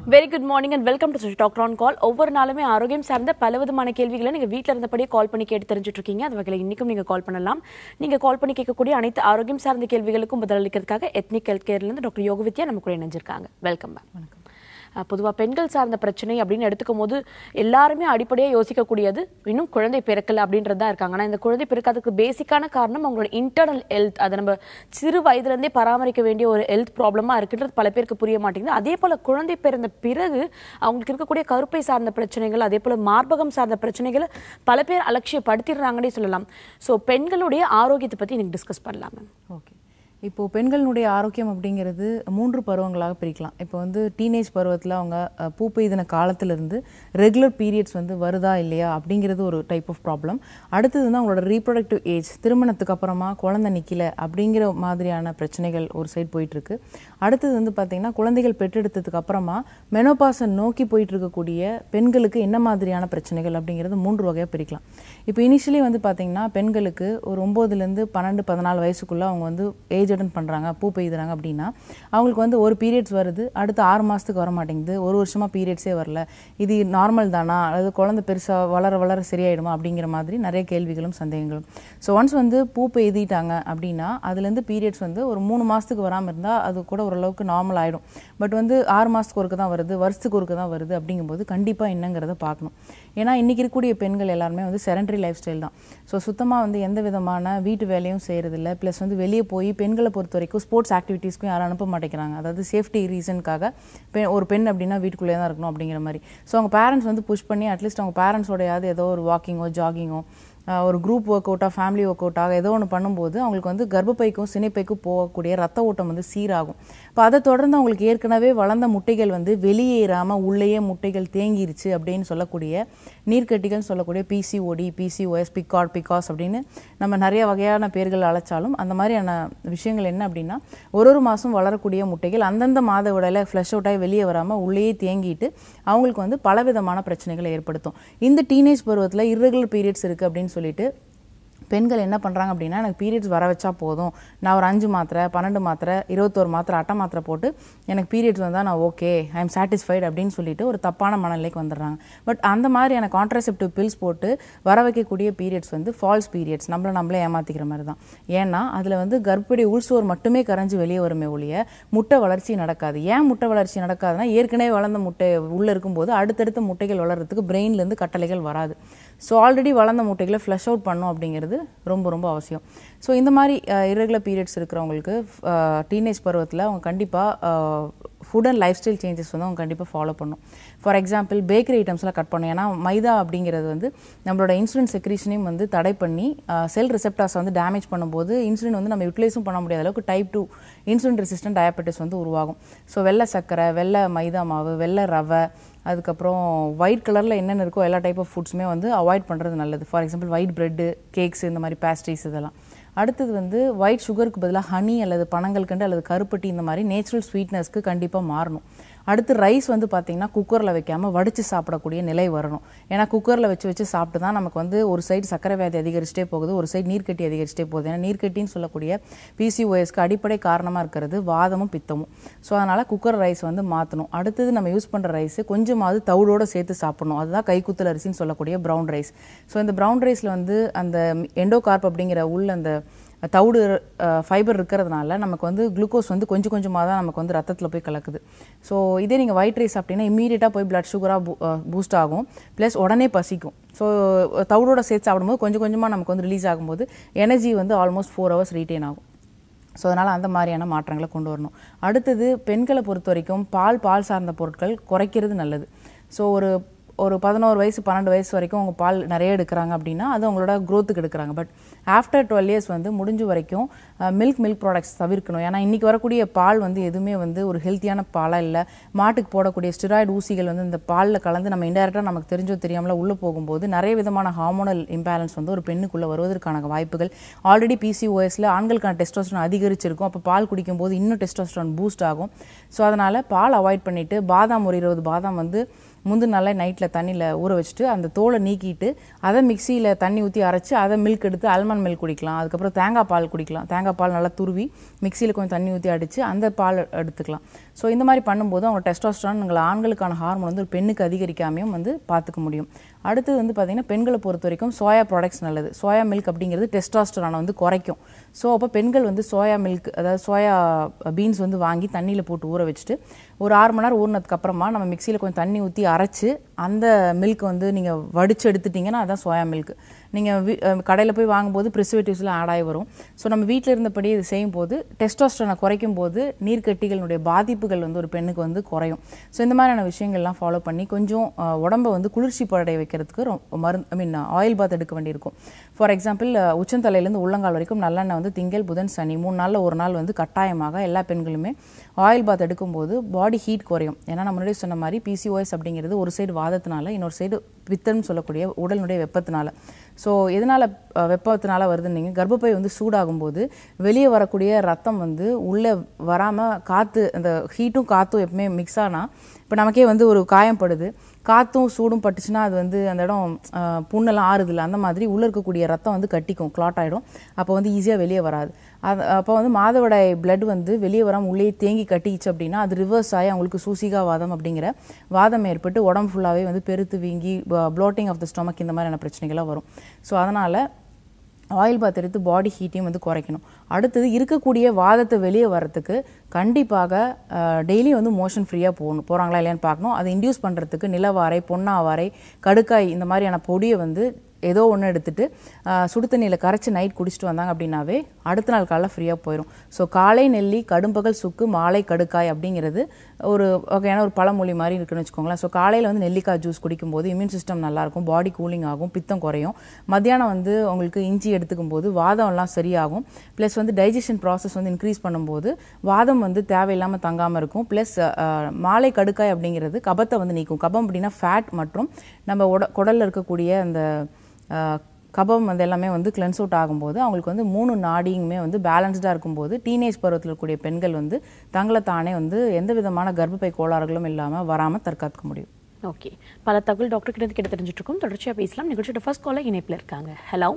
Very good morning and welcome to doctor on call ஒவ்வொரு நாளுமே ஆரோக்கியம் சார்ந்த பல விதமான கேள்விகளை நீங்கள் வீட்டில் இருந்தபடியே கால் பண்ணி கேட்டு தெரிஞ்சுட்டு இருக்கீங்க அது வகையில் இன்றைக்கும் நீங்கள் கால் பண்ணலாம் நீங்கள் கால் பண்ணி கேட்கக்கூடிய அனைத்து ஆரோக்கியம் சார்ந்த கேள்விகளுக்கும் பதிலளிக்கிறதுக்காக எத்னிக் ஹெல்த் கேர்லேருந்து டாக்டர் யோகவித்யா நம்ம கூட இணைஞ்சிருக்காங்க வெல்கம் மேம் பொதுவாக பெண்கள் சார்ந்த பிரச்சனை அப்படின்னு எடுத்துக்கும் போது எல்லாருமே அடிப்படையாக யோசிக்கக்கூடியது இன்னும் குழந்தை பிறக்கல அப்படின்றது தான் இருக்காங்க ஆனால் இந்த குழந்தை பிறக்காததுக்கு பேசிக்கான காரணம் அவங்களோட இன்டர்னல் ஹெல்த் அதை நம்ம சிறு வயதுலேருந்தே பராமரிக்க வேண்டிய ஒரு ஹெல்த் ப்ராப்ளமாக இருக்குன்றது பல பேருக்கு புரிய மாட்டேங்குது அதே போல் குழந்தை பிறந்த பிறகு அவங்களுக்கு இருக்கக்கூடிய கருப்பை சார்ந்த பிரச்சனைகள் அதே போல் மார்பகம் சார்ந்த பிரச்சனைகளை பல பேர் அலட்சியப்படுத்திடுறாங்கன்னே சொல்லலாம் ஸோ பெண்களுடைய ஆரோக்கியத்தை பற்றி எனக்கு டிஸ்கஸ் பண்ணலாம் மேம் ஓகே இப்போ பெண்களுடைய ஆரோக்கியம் அப்படிங்கிறது மூன்று பருவங்களாக பிரிக்கலாம் இப்போ வந்து டீனேஜ் பருவத்தில் அவங்க அஹ், பூ பெய்தின காலத்திலிருந்து ரெகுலர் பீரியட்ஸ் வந்து வருதா இல்லையா அப்படிங்கிறது ஒரு டைப் ஆஃப் ப்ராப்ளம் அடுத்தது வந்து அவங்களோட ரீப்ரொடக்டிவ் ஏஜ் திருமணத்துக்கு அப்புறமா குழந்தை நிற்கல அப்படிங்கிற மாதிரியான பிரச்சனைகள் ஒரு சைடு போயிட்டு இருக்கு அடுத்தது வந்து பார்த்தீங்கன்னா குழந்தைகள் பெற்றெடுத்ததுக்கு அப்புறமா மெனோபாஸை நோக்கி போயிட்டு இருக்கக்கூடிய பெண்களுக்கு என்ன மாதிரியான பிரச்சனைகள் அப்படிங்கிறது மூன்று வகையாக பிரிக்கலாம் இப்போ இனிஷியலி வந்து பார்த்தீங்கன்னா பெண்களுக்கு ஒரு ஒம்போதுலேருந்து பன்னெண்டு பதினாலு வயசுக்குள்ளே அவங்க வந்து ஏஜ் அட்டன் பண்ணுறாங்க பூ பெய்துறாங்க அப்படின்னா அவங்களுக்கு வந்து ஒரு பீரியட்ஸ் வருது அடுத்து ஆறு மாதத்துக்கு வர மாட்டேங்குது ஒரு வருஷமாக பீரியட்ஸே வரல இது நார்மல் தானா அல்லது குழந்தை பெருசாக வளர வளர சரியாயிடுமா அப்படிங்கிற மாதிரி நிறைய கேள்விகளும் சந்தேகங்களும் ஸோ ஒன்ஸ் வந்து பூ பெய்திட்டாங்க அப்படின்னா அதுலேருந்து பீரியட்ஸ் வந்து ஒரு மூணு மாதத்துக்கு வராமல் இருந்தால் அது கூட ஓரளவுக்கு நார்மல் ஆகிடும் பட் வந்து ஆறு மாதத்துக்கு ஒருக்க தான் வருது வருஷத்துக்கு ஒருக்க தான் வருது அப்படிங்கும்போது கண்டிப்பாக என்னங்கிறத பார்க்கணும் ஏன்னா இன்றைக்கி இருக்கக்கூடிய பெண்கள் எல்லாருமே வந்து செரண்டரி லைஃப் ஸ்டைல் தான் ஸோ சுத்தமாக வந்து எந்த விதமான வீட்டு வேலையும் செய்கிறதில்ல ப்ளஸ் வந்து வெளியே போய் பெண்களை பொறுத்த வரைக்கும் ஸ்போர்ட்ஸ் ஆக்டிவிட்டீஸ்க்கும் யாரும் அனுப்ப மாட்டேங்கிறாங்க அதாவது சேஃப்டி ரீசனுக்காக பெ ஒரு பெண் அப்படின்னா வீட்டுக்குள்ளே தான் இருக்கணும் அப்படிங்கிற மாதிரி ஸோ அவங்க பேரண்ட்ஸ் வந்து புஷ் பண்ணி அட்லீஸ்ட் அவங்க பேரண்ட்ஸோடையாவது ஏதோ ஒரு வாக்கிங்கோ ஜாகிங்கோ ஆஹ் ஒரு குரூப் ஒர்க் அவுட்டாக ஃபேமிலி ஒர்க் அவுட்டாக ஏதோ ஒன்று பண்ணும்போது அவங்களுக்கு வந்து கர்ப்பப்பைக்கும் சினைப்பைக்கும் போகக்கூடிய ரத்த ஓட்டம் வந்து சீராகும் இப்போ அதை தொடர்ந்து அவங்களுக்கு ஏற்கனவே வளர்ந்த முட்டைகள் வந்து வெளியேறாமல் உள்ளேயே முட்டைகள் தேங்கிருச்சு அப்படின்னு சொல்லக்கூடிய நீர்க்கட்டிகள் சொல்லக்கூடிய பிசிஓடி பிசிஓஎஸ் பிகாட் பிகாஸ் அப்படின்னு நம்ம நிறைய வகையான பேர்கள் அழைச்சாலும் அந்த மாதிரியான விஷயங்கள் என்ன அப்படின்னா ஒரு ஒரு மாதம் வளரக்கூடிய முட்டைகள் அந்தந்த மாத விடையில ஃப்ளஷ் அவுட் ஆகி வெளியே வராமல் உள்ளேயே தேங்கிட்டு அவங்களுக்கு வந்து பலவிதமான பிரச்சனைகளை ஏற்படுத்தும் இந்த டீனேஜ் பருவத்தில் irregular பீரியட்ஸ் இருக்குது அப்படின்னு சொல்லிட்டு பெண்கள் என்ன பண்ணுறாங்க அப்படின்னா எனக்கு பீரியட்ஸ் வர வச்சா போதும் நான் ஒரு அஞ்சு மாத்திரை பன்னெண்டு மாத்திரை இருபத்தோரு மாத்திரை அட்டை மாத்திரை போட்டு எனக்கு பீரியட்ஸ் வந்தால் நான் ஓகே ஐ எம் சாட்டிஸ்ஃபைடு அப்படின்னு சொல்லிட்டு ஒரு தப்பான மனநிலைக்கு வந்துடுறாங்க பட் அந்த மாதிரியான கான்ட்ரசெப்டிவ் பில்ஸ் போட்டு வர வைக்கக்கூடிய பீரியட்ஸ் வந்து ஃபால்ஸ் பீரியட்ஸ் நம்மளை நம்மளே ஏமாற்றிக்கிற மாதிரி தான் ஏன்னா அதில் வந்து கர்ப்படி உள்சுவர் மட்டுமே கரைஞ்சு வெளியே வருமே ஒழிய முட்டை வளர்ச்சி நடக்காது ஏன் முட்டை வளர்ச்சி நடக்காதுன்னா ஏற்கனவே வளர்ந்த முட்டை உள்ளே இருக்கும்போது அடுத்தடுத்த முட்டைகள் வளர்கிறதுக்கு பிரெயின்லேருந்து கட்டளைகள் வராது ஸோ ஆல்ரெடி வளர்ந்த முட்டைகளை ஃப்ளஷ் அவுட் பண்ணும் அப்படிங்கிறது ரொம்ப ரொம்ப அவசியம் ஸோ இந்த மாதிரி irregular பீரியட்ஸ் இருக்கிறவங்களுக்கு டீனேஜ் பருவத்தில் அவங்க கண்டிப்பாக food and life style changes வந்து அவங்க கண்டிப்பாக ஃபாலோ பண்ணும் ஃபார் எக்ஸாம்பிள் பேக்கரி ஐட்டம்ஸ்லாம் கட் பண்ணும் ஏன்னா மைதா அப்படிங்கிறது வந்து நம்மளோட இன்சுலின் செக்ரீஷனையும் வந்து தடை பண்ணி செல் ரிசெப்டார்ஸ் வந்து டேமேஜ் பண்ணும்போது இன்சுலின் வந்து நம்ம யூட்டிலைஸும் பண்ண முடியாத அளவுக்கு type two insulin resistant diabetes வந்து உருவாகும் ஸோ வெள்ளை சர்க்கரை வெள்ளை மைதா மாவு வெள்ளை ரவை அதுக்கப்புறம் ஒயிட் கலரில் என்னென்ன இருக்கோ எல்லா டைப் ஆஃப் ஃபுட்ஸுமே வந்து அவாய்ட் பண்ணுறது நல்லது for example white bread cakes இந்த மாதிரி பேஸ்ட்ரிஸ் இதெல்லாம் அடுத்தது வந்து ஒயிட் சுகருக்கு பதிலாக ஹனி அல்லது பனங்கல்கண்டு அல்லது கருப்பட்டி இந்த மாதிரி நேச்சுரல் ஸ்வீட்னஸ்க்கு கண்டிப்பாக மாறணும் அடுத்து ரைஸ் வந்து பார்த்திங்கன்னா குக்கரில் வைக்காமல் வடித்து சாப்பிடக்கூடிய நிலை வரணும் ஏன்னா குக்கரில் வச்சு வச்சு சாப்பிட்டு தான் நமக்கு வந்து ஒரு சைடு சக்கரை வியாதி அதிகரிச்சிட்டே போகுது ஒரு சைடு நீர்க்கட்டி அதிகரிச்சிட்டே போகுது ஏன்னா நீர்க்கட்டின்னு சொல்லக்கூடிய பிசிஓஎஸ்க்கு அடிப்படை காரணமாக இருக்கிறது வாதமும் பித்தமும் ஸோ அதனால் குக்கர் ரைஸ் வந்து மாற்றணும் அடுத்தது நம்ம யூஸ் பண்ணுற ரைஸ் கொஞ்சமாவது தவிடோட சேர்த்து சாப்பிடணும் அதுதான் கைக்குத்தல் அரிசின்னு சொல்லக்கூடிய ப்ரௌன் ரைஸ் ஸோ இந்த ப்ரௌன் ரைஸில் வந்து அந்த எண்டோகார்ப் அப்படிங்கிற உள்ள அந்த தவிடு ஃபைபர் இருக்கிறதுனால நமக்கு வந்து குளுக்கோஸ் வந்து கொஞ்சம் கொஞ்சமாக தான் நமக்கு வந்து ரத்தத்தில் போய் கலக்குது ஸோ இதே நீங்கள் ஒயிட் ரைஸ் சாப்பிட்டீங்கன்னா இமீடியட்டாக போய் பிளட் சுகராக பூஸ்ட் ஆகும் ப்ளஸ் உடனே பசிக்கும் ஸோ தவிடோட சேர்த்து சாப்பிடும்போது கொஞ்சம் கொஞ்சமாக நமக்கு வந்து ரிலீஸ் ஆகும்போது எனர்ஜி வந்து ஆல்மோஸ்ட் ஃபோர் ஹவர்ஸ் ரீட்டைன் ஆகும் ஸோ அதனால் அந்த மாதிரியான மாற்றங்களை கொண்டு வரணும் அடுத்தது பெண்களை பொறுத்த வரைக்கும் பால் பால் சார்ந்த பொருட்கள் குறைக்கிறது நல்லது ஸோ ஒரு ஒரு பதினோரு வயசு பன்னெண்டு வயசு வரைக்கும் அவங்க பால் நிறைய எடுக்கிறாங்க அப்படின்னா அது அவங்களோட க்ரோத்துக்கு எடுக்கிறாங்க பட் ஆஃப்டர் டுவெல் இயர்ஸ் வந்து முடிஞ்ச வரைக்கும் மில்க் மில்க் ப்ராடக்ட்ஸ் தவிர்க்கணும் ஏன்னா இன்றைக்கி வரக்கூடிய பால் வந்து எதுவுமே வந்து ஒரு ஹெல்த்தியான பாலாக இல்லை மாட்டுக்கு போடக்கூடிய ஸ்டிராய்டு ஊசிகள் வந்து இந்த பாலில் கலந்து நம்ம இன்டெரக்டாக நமக்கு தெரிஞ்சோ தெரியாமல உள்ளே போகும்போது நிறைய விதமான ஹார்மோனல் இம்பேலன்ஸ் வந்து ஒரு பெண்ணுக்குள்ளே வருவதற்கான வாய்ப்புகள் ஆல்ரெடி பிசிஓஎஸில் ஆண்களுக்கான டெஸ்டோஸ்டரான் அதிகரிச்சிருக்கும் அப்போ பால் குடிக்கும்போது இன்னும் டெஸ்டோஸ்டரான் பூஸ்ட் ஆகும் ஸோ அதனால் பால் அவாய்ட் பண்ணிவிட்டு பாதாம் ஒரு இருபது பாதாம் வந்து முந்தின நாளே நைட்டில் தண்ணியில் ஊற வச்சுட்டு அந்த தோலை நீக்கிட்டு அதை மிக்சியில் தண்ணி ஊற்றி அரைச்சி அதை மில்க் எடுத்து ஆல்மண்ட் மில்க் குடிக்கலாம் அதுக்கப்புறம் தேங்காய் பால் குடிக்கலாம் தேங்காய் பால் நல்லா துருவி மிக்சியில் கொஞ்சம் தண்ணி ஊற்றி அடித்து அந்த பால் எடுத்துக்கலாம் ஸோ இந்த மாதிரி பண்ணும்போது அவங்க டெஸ்டாஸ்ட்ரான் உங்கள் ஆண்களுக்கான ஹார்மோன் வந்து ஒரு பெண்ணுக்கு அதிகரிக்காமையும் வந்து பார்த்துக்க முடியும் அடுத்தது வந்து பார்த்திங்கன்னா பெண்களை பொறுத்த வரைக்கும் சோயா ப்ராடக்ட்ஸ் நல்லது சோயா மில்க் அப்படிங்கிறது டெஸ்டாஸ்டரானை வந்து குறைக்கும் ஸோ அப்போ பெண்கள் வந்து சோயா மில்க் அதாவது சோயா பீன்ஸ் வந்து வாங்கி தண்ணியில் போட்டு ஊற வச்சுட்டு ஒரு ஆறு மணி நேரம் ஊறினதுக்கு அப்புறமா நம்ம மிக்சியில் கொஞ்சம் தண்ணி ஊற்றி அரைச்சு அந்த மில்க் வந்து நீங்கள் வடித்து எடுத்துட்டிங்கன்னா அதான் சோயா மில்க் நீங்கள் கடையில் போய் வாங்கும்போது ப்ரிசர்வேட்டிவ்ஸ்லாம் ஆட் ஆகி வரும் ஸோ நம்ம வீட்டில் இருந்தபடி இது செய்யும் போது டெஸ்டோஸ்டனை குறைக்கும் போது நீர்க்கட்டிகளுடைய பாதிப்புகள் வந்து ஒரு பெண்ணுக்கு வந்து குறையும் ஸோ இந்த மாதிரியான விஷயங்கள்லாம் ஃபாலோ பண்ணி கொஞ்சம் அஹ், உடம்பை வந்து குளிர்ச்சி படைய வைக்கிறதுக்கு ரொ- மருந்து ஐ மீன் ஆயில் பாத் எடுக்க வேண்டியிருக்கும் ஃபார் எக்ஸாம்பிள் உச்சந்தலையிலேருந்து உள்ளங்கால் வரைக்கும் நல்லெண்ணெய் வந்து திங்கள் புதன் சனி மூணு நாளில் ஒரு நாள் வந்து கட்டாயமாக எல்லா பெண்களுமே ஆயில் பாத் எடுக்கும்போது பாடி ஹீட் குறையும் ஏன்னா நான் முன்னாடி சொன்ன மாதிரி பிசிஓஎஸ் அப்படிங்கிறது ஒரு சைடு வாதத்தினால இன்னொரு சைடு பித்தம்னு சொல்லக்கூடிய உடலினுடைய வெப்பத்தினால ஸோ எதனால் வெப்பத்தினால வருதுன்னீங்க கர்ப்பப்பை வந்து சூடாகும்போது வெளியே வரக்கூடிய ரத்தம் வந்து உள்ளே வராமல் காற்று அந்த ஹீட்டும் காற்றும் எப்பவுமே மிக்ஸ் ஆனால் இப்போ நமக்கே வந்து ஒரு காயம் படுது காற்றும் சூடும் பட்டுச்சுன்னா அது வந்து அந்த இடம் அஹ், புண்ணெல்லாம் ஆறுதில்ல அந்த மாதிரி உள்ளே இருக்கக்கூடிய ரத்தம் வந்து கட்டிக்கும் கிளாட் ஆகிடும் அப்போ வந்து ஈஸியாக வெளியே வராது அது அப்போ வந்து மாதவிடாய் blood வந்து வெளியே வராமல் உள்ளே தேங்கி கட்டிக்கிச்சு அப்படின்னா அது ரிவர்ஸ் ஆகி அவங்களுக்கு சூசிகா வாதம் அப்படிங்கிற வாதம் ஏற்பட்டு உடம்பு ஃபுல்லாகவே வந்து பெருத்து வீங்கி ப்ளோட்டிங் ஆஃப் த ஸ்டொமக் இந்த மாதிரியான பிரச்சனைகள்லாம் வரும் ஸோ அதனால் ஆயில் பாத் எடுத்து பாடி ஹீட்டையும் வந்து குறைக்கணும் அடுத்தது இருக்கக்கூடிய வாதத்தை வெளியே வரத்துக்கு கண்டிப்பாக டெய்லி வந்து மோஷன் ஃப்ரீயாக போகணும் போகிறாங்களா இல்லையான்னு பார்க்கணும் அதை இன்டியூஸ் பண்ணுறதுக்கு நிலவாரை பொன்னாவாரை கடுக்காய் இந்த மாதிரியான பொடியை வந்து ஏதோ ஒன்று எடுத்துட்டு ஆஹ், சுடு தண்ணியில் கரைச்சி நைட் குடிச்சிட்டு வந்தாங்க அப்படின்னாவே அடுத்த நாள் காலைல ஃப்ரீயாக போயிடும் ஸோ காலை நெல்லி கடும்பகல் சுக்கு மாலை கடுக்காய் அப்படிங்கிறது ஒரு வகையான ஒரு பழமொழி மாதிரி இருக்குன்னு வச்சுக்கோங்களேன் ஸோ காலையில் வந்து நெல்லிக்காய் ஜூஸ் குடிக்கும்போது இம்யூன் சிஸ்டம் நல்லாயிருக்கும் பாடி கூலிங் ஆகும் பித்தம் குறையும் மத்தியானம் வந்து உங்களுக்கு இஞ்சி எடுத்துக்கும் போது வாதம்லாம் சரியாகும் ப்ளஸ் வந்து டைஜஷன் ப்ராசஸ் வந்து இன்க்ரீஸ் பண்ணும்போது வாதம் வந்து தேவையில்லாமல் தங்காமல் இருக்கும் ப்ளஸ் மாலை கடுக்காய் அப்படிங்கிறது கபத்தை வந்து நீக்கும் கபம் அப்படின்னா ஃபேட் மற்றும் நம்ம உட குடலில் இருக்கக்கூடிய அந்த அஹ், கபம் வந்து எல்லாமே வந்து கிளென்ஸ் அவுட் ஆகும்போது அவங்களுக்கு வந்து மூணு நாடியுமே வந்து பேலன்ஸ்டாக இருக்கும்போது டீனேஜ் பருவத்தில் இருக்கக்கூடிய பெண்கள் வந்து தங்களை தானே வந்து எந்த விதமான கர்ப்பப்பை கோளாறுகளும் இல்லாமல் வராமல் தற்காத்துக்க முடியும் ஓகே பல தகவல் டாக்டர் கிட்ட இருந்து கிட்ட தெரிஞ்சுட்டு இருக்கோம் தொடர்ச்சியா பேசலாம் நிகழ்ச்சியோட ஃபர்ஸ்ட் காலர் இணைப்புல இருக்காங்க ஹலோ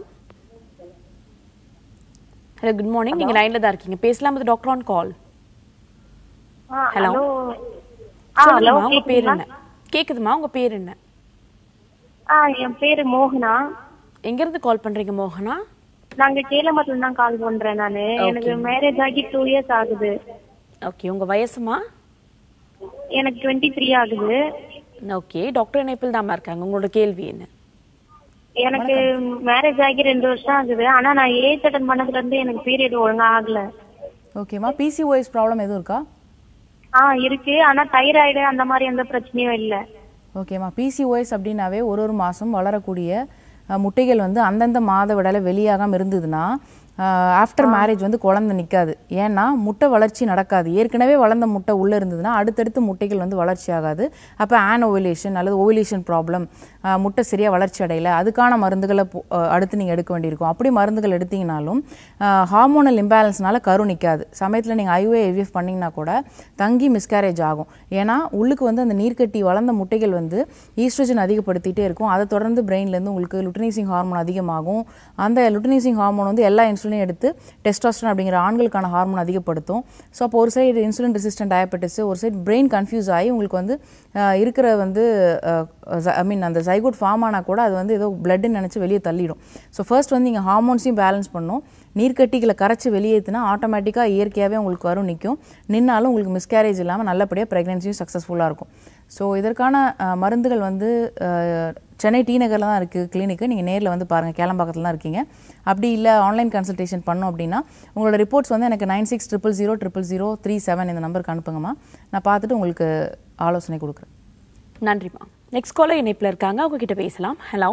ஹலோ குட் மார்னிங் நீங்க லைன்ல தான் இருக்கீங்க பேசலாம் இது டாக்டர் ஆன் கால் ஹலோ ஆ ஹலோ சொல்லுங்கம்மா உங்க பேர் கேக்குதுங்களா? என்ன கேக்குதுமா உங்க பேர் என்ன ஆ என் பேரு மோகனா எங்க இருந்து கால் பண்றீங்க மோகனா நாங்க கேலமத்துல தான் கால் பண்றேன் நானு எனக்கு மேரேஜ் ஆகி டூ இயர்ஸ் ஆகுது ஓகே உங்க வயசுமா எனக்கு டுவெண்ட்டி த்ரீ ஆகுது ஓகே டாக்டர் இணைப்பில் தாம்மா இருக்காங்க உங்களோட கேள்வி என்ன எனக்கு மேரேஜ் ஆகி ரெண்டு வருஷம் ஆகுது ஆனா நான் ஏஜ் அட்டன் பண்ணதுல இருந்து எனக்கு பீரியட் ஒழுங்கா ஆகல ஓகேம்மா பிசிஓஎஸ் ப்ராப்ளம் எதுவும் இருக்கா ஆ இருக்கு ஆனா தைராய்டு அந்த மாதிரி எந்த பிரச்சனையும் இல்ல ஓகேம்மா பிசிஓஎஸ் அப்படின்னாவே ஒரு ஒரு மாதம் வளரக்கூடிய அஹ், முட்டைகள் வந்து அந்தந்த மாத விடையில வெளியாகாமல் இருந்ததுன்னா ஆஃப்டர் மேரேஜ் வந்து குழந்தை நிற்காது ஏன்னா முட்டை வளர்ச்சி நடக்காது ஏற்கனவே வளர்ந்த முட்டை உள்ளே இருந்ததுன்னா அடுத்தடுத்து முட்டைகள் வந்து வளர்ச்சி ஆகாது அப்போ ஆன் ஓவிலேஷன் அல்லது ஓவிலேஷன் ப்ராப்ளம் முட்டை சரியாக வளர்ச்சி அடையல அதுக்கான மருந்துகளை போ- அஹ், அடுத்து நீங்கள் எடுக்க வேண்டியிருக்கும் அப்படி மருந்துகள் எடுத்தீங்கனாலும் ஹார்மோனல் இம்பேலன்ஸ்னால கரு நிற்காது சமயத்தில் நீங்கள் ஐஓஏ ஐவிஎஃப் பண்ணிங்கன்னா கூட தங்கி மிஸ்கேரேஜ் ஆகும் ஏன்னா உள்ளுக்கு வந்து அந்த நீர்க்கட்டி வளர்ந்த முட்டைகள் வந்து ஈஸ்ட்ரோஜன் அதிகப்படுத்திட்டே இருக்கும் அதை தொடர்ந்து பிரெயின்லேருந்து உங்களுக்கு லுட்டனைசிங் ஹார்மோன் அதிகமாகும் அந்த லுட்டனைசிங் ஹார்மோன் வந்து எல்லா இன்சுலினையும் எடுத்து டெஸ்டாஸ்டரான் அப்படிங்கிற ஆண்களுக்கான ஹார்மோன் அதிகப்படுத்தும் ஸோ அப்போ ஒரு சைடு இன்சுலின் ரெசிஸ்டன்ட் டயபெட்டிஸ் ஒரு சைடு பிரெயின் கன்ஃபியூஸ் ஆகி உங்களுக்கு வந்து அஹ், இருக்கிற வந்து ஐ மீன் அந்த ஜைகோட் ஃபார்ம் ஆனால் கூட அது வந்து ஏதோ பிளட்னு நினச்சி வெளியே தள்ளிடும் ஸோ ஃபர்ஸ்ட் வந்து நீங்கள் ஹார்மோன்ஸையும் பேலன்ஸ் பண்ணும் நீர்க்கட்டிகளை கரைச்சி வெளியேற்றினா ஆட்டோமேட்டிக்காக இயற்கையாகவே உங்களுக்கு வரும் நிற்கும் நின்னாலும் உங்களுக்கு மிஸ்கேரேஜ் இல்லாமல் நல்லபடியாக ப்ரெக்னென்சியும் சக்ஸஸ்ஃபுல்லாக இருக்கும் ஸோ இதற்கான அஹ், மருந்துகள் வந்து அஹ், சென்னை டி நகரில் தான் இருக்குது கிளினிக்கு நீங்கள் நேரில் வந்து பாருங்கள் கேளம்பாக்கத்தில் தான் இருக்கீங்க அப்படி இல்லை ஆன்லைன் கன்சல்டேஷன் பண்ணோம் அப்படின்னா உங்களோட ரிப்போர்ட்ஸ் வந்து எனக்கு nine six triple zero triple zero three seven இந்த நம்பருக்கு அனுப்புங்கம்மா நான் பார்த்துட்டு உங்களுக்கு ஆலோசனை கொடுக்குறேன் நன்றிம்மா நெக்ஸ்ட் காலர் இணைப்பில் இருக்காங்க அவங்க கிட்ட பேசலாம் ஹலோ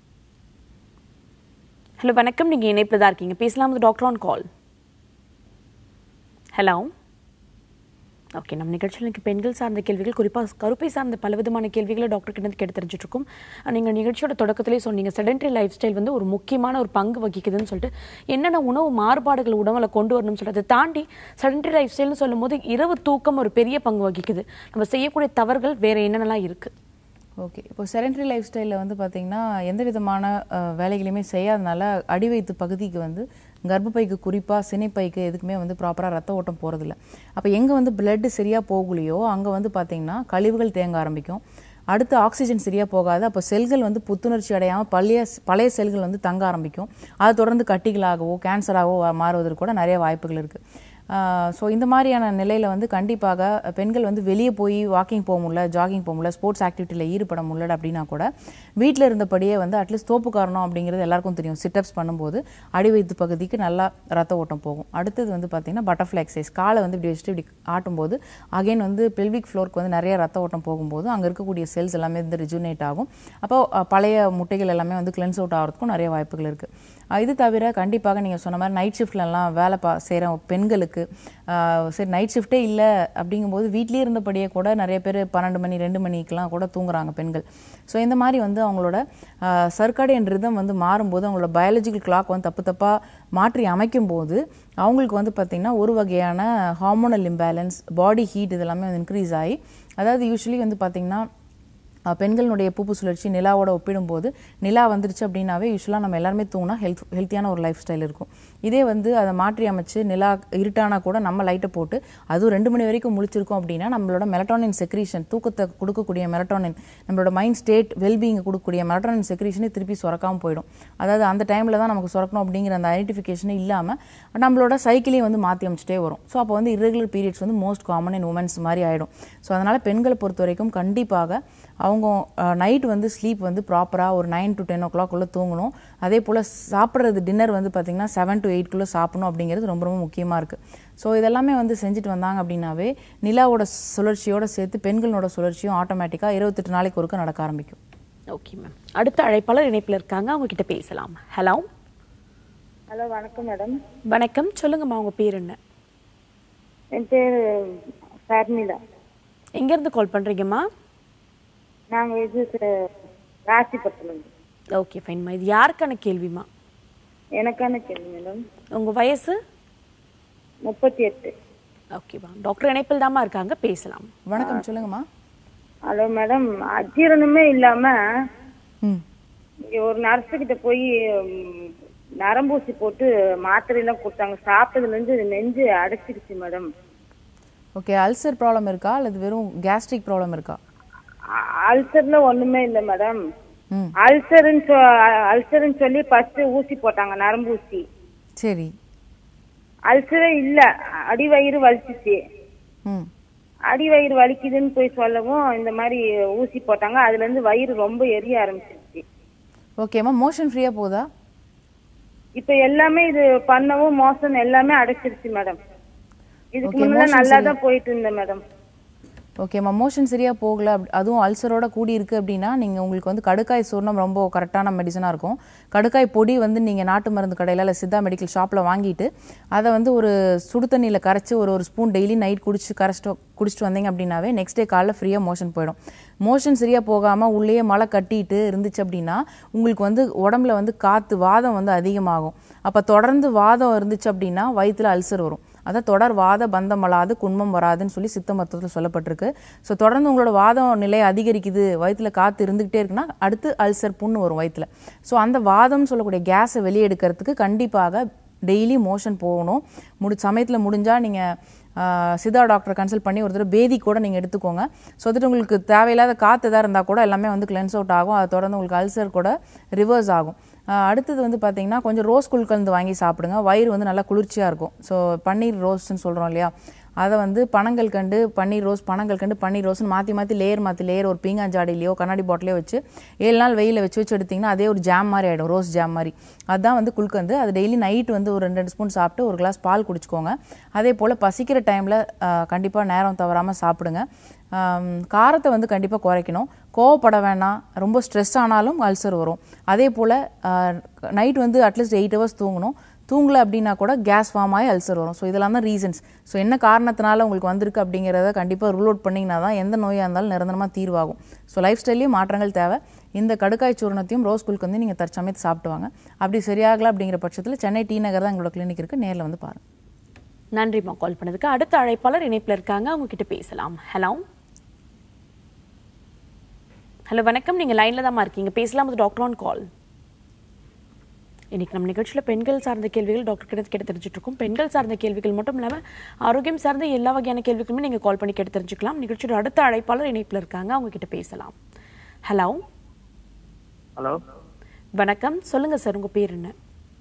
ஹலோ வணக்கம் நீங்க இணைப்பில் தான் இருக்கீங்க பேசலாம் இது doctor on call hello okay நம்ம நிகழ்ச்சியில் இன்னைக்கு பெண்கள் சார்ந்த கேள்விகள் குறிப்பாக கருப்பை சார்ந்த பலவிதமான கேள்விகளை டாக்டர் கிட்ட இருந்து கேட்டு தெரிஞ்சுட்டு இருக்கோம் நீங்கள் நிகழ்ச்சியோட தொடக்கத்திலே சொன்னீங்க செடென்டரி லைஃப் ஸ்டைல் வந்து ஒரு முக்கியமான ஒரு பங்கு வகிக்குதுன்னு சொல்லிட்டு என்னென்ன உணவு மாறுபாடுகள் உணவில் கொண்டு வரணும்னு சொல்லிட்டு அதை தாண்டி செடென்டரி லைஃப் ஸ்டைல்னு சொல்லும்போது இரவு தூக்கம் ஒரு பெரிய பங்கு வகிக்குது நம்ம செய்யக்கூடிய தவறுகள் வேற என்னென்னலாம் இருக்கு ஓகே இப்போ செரண்டரி லைஃப் ஸ்டைலில் வந்து பார்த்தீங்கன்னா எந்த விதமான அஹ், வேலைகளையுமே செய்யாதனால அடிவயிற்று பகுதிக்கு வந்து கர்ப்பப்பைக்கு குறிப்பாக சினைப்பைக்கு எதுக்குமே வந்து ப்ராப்பராக ரத்த ஓட்டம் போகிறதில்ல அப்போ எங்கே வந்து பிளட் சரியாக போகலையோ அங்கே வந்து பார்த்தீங்கன்னா கழிவுகள் தேங்க ஆரம்பிக்கும் அடுத்து ஆக்சிஜன் சரியாக போகாது அப்போ செல்கள் வந்து புத்துணர்ச்சி அடையாமல் பழைய பழைய செல்கள் வந்து தங்க ஆரம்பிக்கும் அது தொடர்ந்து கட்டிகளாகவோ கேன்சராகவோ மாறுவதற்கு கூட நிறைய வாய்ப்புகள் இருக்குது ஸோ இந்த மாதிரியான நிலையில் வந்து கண்டிப்பாக பெண்கள் வந்து வெளியே போய் வாக்கிங் போக முடியல ஜாகிங் போக முடியல ஸ்போர்ட்ஸ் ஆக்டிவிட்டியில் ஈடுபட முடியல அப்படின்னா கூட வீட்டில் இருந்தபடியே வந்து அட்லீஸ்ட் தோப்பு காரணம் அப்படிங்கிறது எல்லாருக்கும் தெரியும் சிட்டப்ஸ் பண்ணும்போது அடிவயிற்று பகுதிக்கு நல்லா ரத்த ஓட்டம் போகும் அடுத்தது வந்து பார்த்திங்கன்னா பட்டர்ஃப்ளை எக்ஸசைஸ் காலை வந்து இப்படி வச்சுட்டு இப்படி ஆட்டும்போது அகைன் வந்து பெல்விக் ஃப்ளோருக்கு வந்து நிறைய ரத்த ஓட்டம் போகும்போது அங்கே இருக்கக்கூடிய செல்ஸ் எல்லாமே வந்து ரிஜுனேட் ஆகும் அப்போ அஹ், பழைய முட்டைகள் எல்லாமே வந்து கிளென்ஸ் அவுட் ஆகிறதுக்கும் நிறைய வாய்ப்புகள் இருக்குது இது தவிர கண்டிப்பாக நீங்கள் சொன்ன மாதிரி நைட் ஷிஃப்ட்லலாம் வேலை பா செய்கிற பெண்களுக்கு ஆஹ், சரி நைட் ஷிஃப்ட்டே இல்லை அப்படிங்கும்போது வீட்லேயே இருந்தபடியே கூட நிறைய பேர் பன்னெண்டு மணி ரெண்டு மணிக்கெலாம் கூட தூங்குறாங்க பெண்கள் ஸோ இந்த மாதிரி வந்து அவங்களோட சர்க்காடியன் ரிதம் வந்து மாறும்போது அவங்களோட பயாலஜிக்கல் கிளாக் வந்து தப்பு தப்பாக மாற்றி அமைக்கும் போது அவங்களுக்கு வந்து பார்த்திங்கன்னா ஒரு வகையான ஹார்மோனல் இம்பேலன்ஸ் பாடி ஹீட் இதெல்லாமே வந்து இன்க்ரீஸ் ஆகி அதாவது யூஸ்வலி வந்து பார்த்திங்கன்னா அஹ் பெண்களுடைய பூப்பு சுழற்சி நிலாவோட ஒப்பிடும்போது நிலா வந்துருச்சு அப்படின்னாவே யூஸ்வலாக நம்ம எல்லாருமே தூங்கினா ஹெல்த் ஹெல்த்தியான ஒரு லைஃப் ஸ்டைல் இருக்கும் இதே வந்து அதை மாற்றி அமைச்சு நிலா இருட்டானா கூட நம்ம லைட்டை போட்டு அதுவும் ரெண்டு மணி வரைக்கும் முழிச்சிருக்கோம் அப்படின்னா நம்மளோட மெலட்டானின் செக்ரீஷன் தூக்கத்தை கொடுக்கக்கூடிய மெலட்டானின் நம்மளோட மைண்ட் ஸ்டேட் வெல்பீயிங் கொடுக்கக்கூடிய மெலட்டானின் செக்ரீஷனே திருப்பி சுரக்காமல் போயிடும் அதாவது அந்த டைமில் தான் நமக்கு சுரக்கணும் அப்படிங்கிற அந்த ஐடென்டிஃபிகேஷனே இல்லாமல் நம்மளோட சைக்கிளையும் வந்து மாற்றி அமைச்சிட்டே வரும் ஸோ அப்போ வந்து irregular பீரியட்ஸ் வந்து மோஸ்ட் காமன் இன் உமன்ஸ் மாதிரி ஆகிடும் ஸோ அதனால் பெண்களை பொறுத்த வரைக்கும் கண்டிப்பாக அவங்க நைட் வந்து ஸ்லீப் வந்து ப்ராப்பராக ஒரு நைன் டு டென் ஓ கிளாக்குள்ளே தூங்கணும் அதே போல் சாப்பிட்றது டின்னர் வந்து பார்த்திங்கன்னா செவன் டு எயிட்குள்ளே சாப்பிடணும் அப்படிங்கிறது ரொம்ப ரொம்ப முக்கியமாக இருக்குது ஸோ இதெல்லாமே வந்து செஞ்சுட்டு வந்தாங்க அப்படின்னாவே நிலாவோட சுழற்சியோட சேர்த்து பெண்களோட சுழற்சியும் ஆட்டோமேட்டிக்காக இருபத்தெட்டு நாளைக்கு ஒருக்க நடக்க ஆரம்பிக்கும் ஓகே மேம் அடுத்த அழைப்பாளர் இணைப்பில் இருக்காங்க அவங்க கிட்ட பேசலாம் ஹலோ ஹலோ வணக்கம் மேடம் வணக்கம் சொல்லுங்கம்மா உங்க பேர் என்ன என் பேர் சர்மிளா எங்கேருந்து கால் பண்றீங்கம்மா நாங்கள் இது ச- ராசிபுரத்துலேருந்து ஓகே ஃபைன்மா இது யாருக்கான கேள்விமா எனக்கான கேள்வி மேடம் உங்க வயசு முப்பத்தி எட்டு ஓகேவா டாக்டர் இணைப்பில் தாம்மா இருக்காங்க பேசலாம் வணக்கம் சொல்லுங்கம்மா ஹலோ மேடம் அஜீரணமே இல்லாமல் ம் இங்கே ஒரு நர்ஸுக்கிட்ட போய் ம், நரம்பூசி போட்டு மாத்திரையெல்லாம் கொடுத்தாங்க சாப்பிட்டதுலேருந்து நெஞ்சு அடைச்சிருச்சு மேடம் ஓகே அல்சர் ப்ராப்ளம் இருக்கா அல்லது வெறும் கேஸ்ட்ரிக் ப்ராப்ளம் இருக்கா அல்சர்ல ஒண்ணுமே இல்லை மேடம் ம் அல்சர்னு சொ அல்சர்னு சொல்லி ஃபர்ஸ்ட் ஊசி போட்டாங்க நரம்பு ஊசி சரி அல்சரே இல்ல அடி வயிறு வலிச்சிச்சு ம் அடி வயிறு வலிக்குதுன்னு போய் சொல்லவும் இந்த மாதிரி ஊசி போட்டாங்க அதுல இருந்து வயிறு ரொம்ப எரிய ஆரம்பிச்சிருச்சு ஓகேம்மா மோஷன் ஃப்ரீயாக போகுதா இப்ப எல்லாமே இது பண்ணவும் மோசம் எல்லாமே அடைச்சிருச்சு மேடம் இதுக்கு Okay, முன்னாடி motion நல்லா சரி. தான் போயிட்டு இருந்தேன் மேடம் ஓகேம்மா மோஷன் சரியாக போகல அப்- அதுவும் அல்சரோட கூடி இருக்குது அப்படின்னா நீங்கள் உங்களுக்கு வந்து கடுக்காய் சூர்ணம் ரொம்ப கரெக்டான மெடிசனாக இருக்கும் கடுக்காய் பொடி வந்து நீங்கள் நாட்டு மருந்து கடையில் இல்லை சித்தா மெடிக்கல் ஷாப்பில் வாங்கிட்டு அதை வந்து ஒரு சுடு தண்ணியில் கரைச்சி ஒரு ஒரு ஸ்பூன் டெய்லி நைட் குடிச்சு கரைச்சிட்டு குடிச்சிட்டு வந்தீங்க அப்படின்னாவே நெக்ஸ்ட் டே காலைல ஃப்ரீயாக மோஷன் போயிடும் மோஷன் சரியாக போகாமல் உள்ளேயே மழை கட்டிட்டு இருந்துச்சு அப்படின்னா உங்களுக்கு வந்து உடம்புல வந்து காற்று வாதம் வந்து அதிகமாகும் அப்போ தொடர்ந்து வாதம் இருந்துச்சு அப்படின்னா வயிற்றுல அல்சர் வரும் அதான் தொடர் வாத பந்தம் வளாது குன்மம் வராதுன்னு சொல்லி சித்த மருத்துவத்தில் சொல்லப்பட்டிருக்கு ஸோ தொடர்ந்து உங்களோட வாதம் நிலை அதிகரிக்குது வயிற்றுல காற்று இருந்துகிட்டே இருக்குன்னா அடுத்து அல்சர் புண்ணு வரும் வயிற்றுல ஸோ அந்த வாதம்னு சொல்லக்கூடிய கேஸை வெளியே எடுக்கிறதுக்கு கண்டிப்பாக டெய்லி மோஷன் போகணும் முடி சமயத்தில் முடிஞ்சால் நீங்கள் சித்தா டாக்டரை கன்சல்ட் பண்ணி ஒரு தடவை பேதி கூட நீங்கள் எடுத்துக்கோங்க ஸோ வந்துட்டு உங்களுக்கு தேவையில்லாத காற்று எதாவது இருந்தால் கூட எல்லாமே வந்து கிளென்ஸ் அவுட் ஆகும் அதை தொடர்ந்து உங்களுக்கு அல்சர் கூட ரிவர்ஸ் ஆகும் ஆஹ் அடுத்தது வந்து பார்த்தீங்கன்னா கொஞ்சம் ரோஸ் குல்கந்து வாங்கி சாப்பிடுங்க வயிறு வந்து நல்லா குளிர்ச்சியாக இருக்கும் ஸோ பன்னீர் ரோஸ்ட்னு சொல்கிறோம் இல்லையா அதை வந்து பனங்கள் கண்டு பன்னீர் ரோஸ் பனங்கள் கண்டு பன்னீர் ரோஸ்னு மாற்றி மாற்றி லேயர் மாற்றி லேயர் ஒரு பீங்காஞ்சாடிலையோ கண்ணாடி பாட்டிலையோ வச்சு ஏழு நாள் வெயிலில் வச்சு வச்சு எடுத்திங்கன்னா அதே ஒரு ஜாம் மாதிரி ஆகிடும் ரோஸ் ஜாம் மாதிரி அதுதான் வந்து குல்கந்து அது டெய்லி நைட் வந்து ஒரு ரெண்டு ரெண்டு ஸ்பூன் சாப்பிட்டு ஒரு கிளாஸ் பால் குடிச்சுக்கோங்க அதே போல் பசிக்கிற டைமில் கண்டிப்பாக நேரம் தவறாமல் சாப்பிடுங்க ஆம், காரத்தை வந்து கண்டிப்பாக குறைக்கணும் கோவப்பட வேணாம் ரொம்ப ஸ்ட்ரெஸ் ஆனாலும் அல்சர் வரும் அதே போல் நைட் வந்து அட்லீஸ்ட் எயிட் ஹவர்ஸ் தூங்கணும் தூங்கல அப்படின்னா கூட கேஸ் ஃபார்ம் ஆகி அல்சர் வரும் ஸோ இதெல்லாம் தான் ரீசன்ஸ் ஸோ என்ன காரணத்தினால உங்களுக்கு வந்திருக்கு அப்படிங்கிறத கண்டிப்பாக ரூல் அவுட் பண்ணிங்கன்னா தான் எந்த நோயாக இருந்தாலும் நிரந்தரமாக தீர்வாகும் ஸோ லைஃப் ஸ்டைல்லையும் மாற்றங்கள் தேவை இந்த கடுக்காய் சூர்ணத்தையும் ரோஸ் குல்க்கு வந்து நீங்கள் தற்சமயத்து சாப்பிட்டு வாங்க அப்படி சரியாகல அப்படிங்கிற பட்சத்தில் சென்னை டி நகர் தான் எங்களோட கிளினிக் இருக்குது நேரில் வந்து பாருங்கள் நன்றிம்மா கால் பண்ணதுக்கு அடுத்த அழைப்பாளர் இணைப்பில் இருக்காங்க அவங்க கிட்ட பேசலாம் ஹலோ ஹலோ வணக்கம் நீங்க லைன்ல தான் இருக்கீங்க பேசலாம் அது டாக்டர் ஆன் கால் இன்னைக்கு நம்ம நிகழ்ச்சியில் பெண்கள் சார்ந்த கேள்விகள் டாக்டர் கிட்ட கேட்டு தெரிஞ்சுட்டு இருக்கோம் பெண்கள் சார்ந்த கேள்விகள் மட்டும் இல்லாமல் ஆரோக்கியம் சார்ந்த எல்லா வகையான கேள்விகளுமே நீங்கள் கால் பண்ணி கேட்டு தெரிஞ்சுக்கலாம் நிகழ்ச்சியோட அடுத்த அழைப்பாளர் இணைப்பில் இருக்காங்க அவங்க கிட்ட பேசலாம் ஹலோ ஹலோ வணக்கம் சொல்லுங்க சார் உங்க பேர் என்ன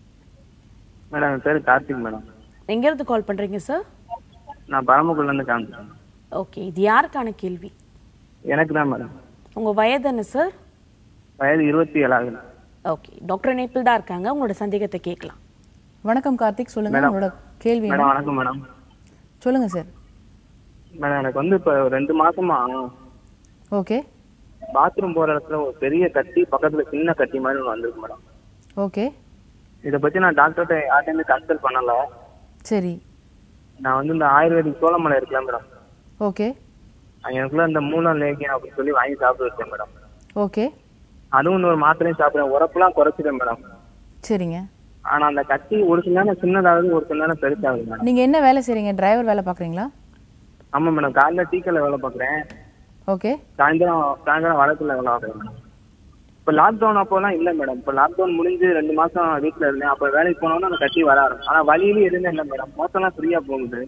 மேடம் என் பேர் கார்த்திக் மேடம் எங்கேருந்து கால் பண்றீங்க சார் நான் பரமக்குடிலேருந்து காமிச்சேன் ஓகே இது யாருக்கான கேள்வி எனக்கு தான் மேடம் உங்க வயது என்ன சார் வயது இருபத்தி ஏழாவது ஓகே டாக்டர் இணைப்பில் தான் இருக்காங்க உங்களோட சந்தேகத்தை கேட்கலாம் வணக்கம் கார்த்திக் சொல்லுங்க மேடம். உங்களோட கேள்வி என்ன? மேடம் வணக்கம் மேடம் சொல்லுங்க சார் மேடம் எனக்கு வந்து இப்போ ரெண்டு மாசமா ஓகே பாத்ரூம் போற இடத்துல ஒரு பெரிய கட்டி பக்கத்துல சின்ன கட்டி மாதிரி ஒன்று வந்திருக்கு மேடம் ஓகே இதை பத்தி நான் டாக்டர்கிட்ட யார்ட்டையுமே கன்சல்ட் பண்ணல சரி நான் வந்து இந்த ஆயுர்வேதிக் சோளமலை இருக்குல்ல மேடம் ஓகே எனக்குள்ள இந்த மூலம் லேகியம் அப்படின்னு சொல்லி வாங்கி சாப்பிட்டு வச்சேன் மேடம் ஓகே அதுவும் இன்னொரு மாத்திரையும் சாப்பிடுறேன் உரப்புலாம் குறைச்சிட்டேன் மேடம் சரிங்க ஆனா அந்த கட்டி ஒரு சில நேரம் சின்னதாகுது ஒரு சில நேரம் பெருசாகுது மேடம் நீங்க என்ன வேலை செய்றீங்க டிரைவர் வேலை பார்க்குறீங்களா ஆமா மேடம் காலைல டீக்கல்ல வேலை பார்க்குறேன் ஓகே சாயந்தரம் சாயந்தரம் வழக்குல வேலை பார்க்குறேன் மேடம் இப்போ லாக்டவுன் அப்போலாம் இல்லை மேடம் இப்போ லாக்டவுன் முடிஞ்சு ரெண்டு மாசம் வீட்டில் இருந்தேன் அப்போ வேலைக்கு போனோன்னா அந்த கட்டி வர ஆரம்பிச்சு ஆனால் வழியிலேயே எதுவுமே இல்லை மேடம் மோசம்லாம் ஃப்ரீயாக போகுது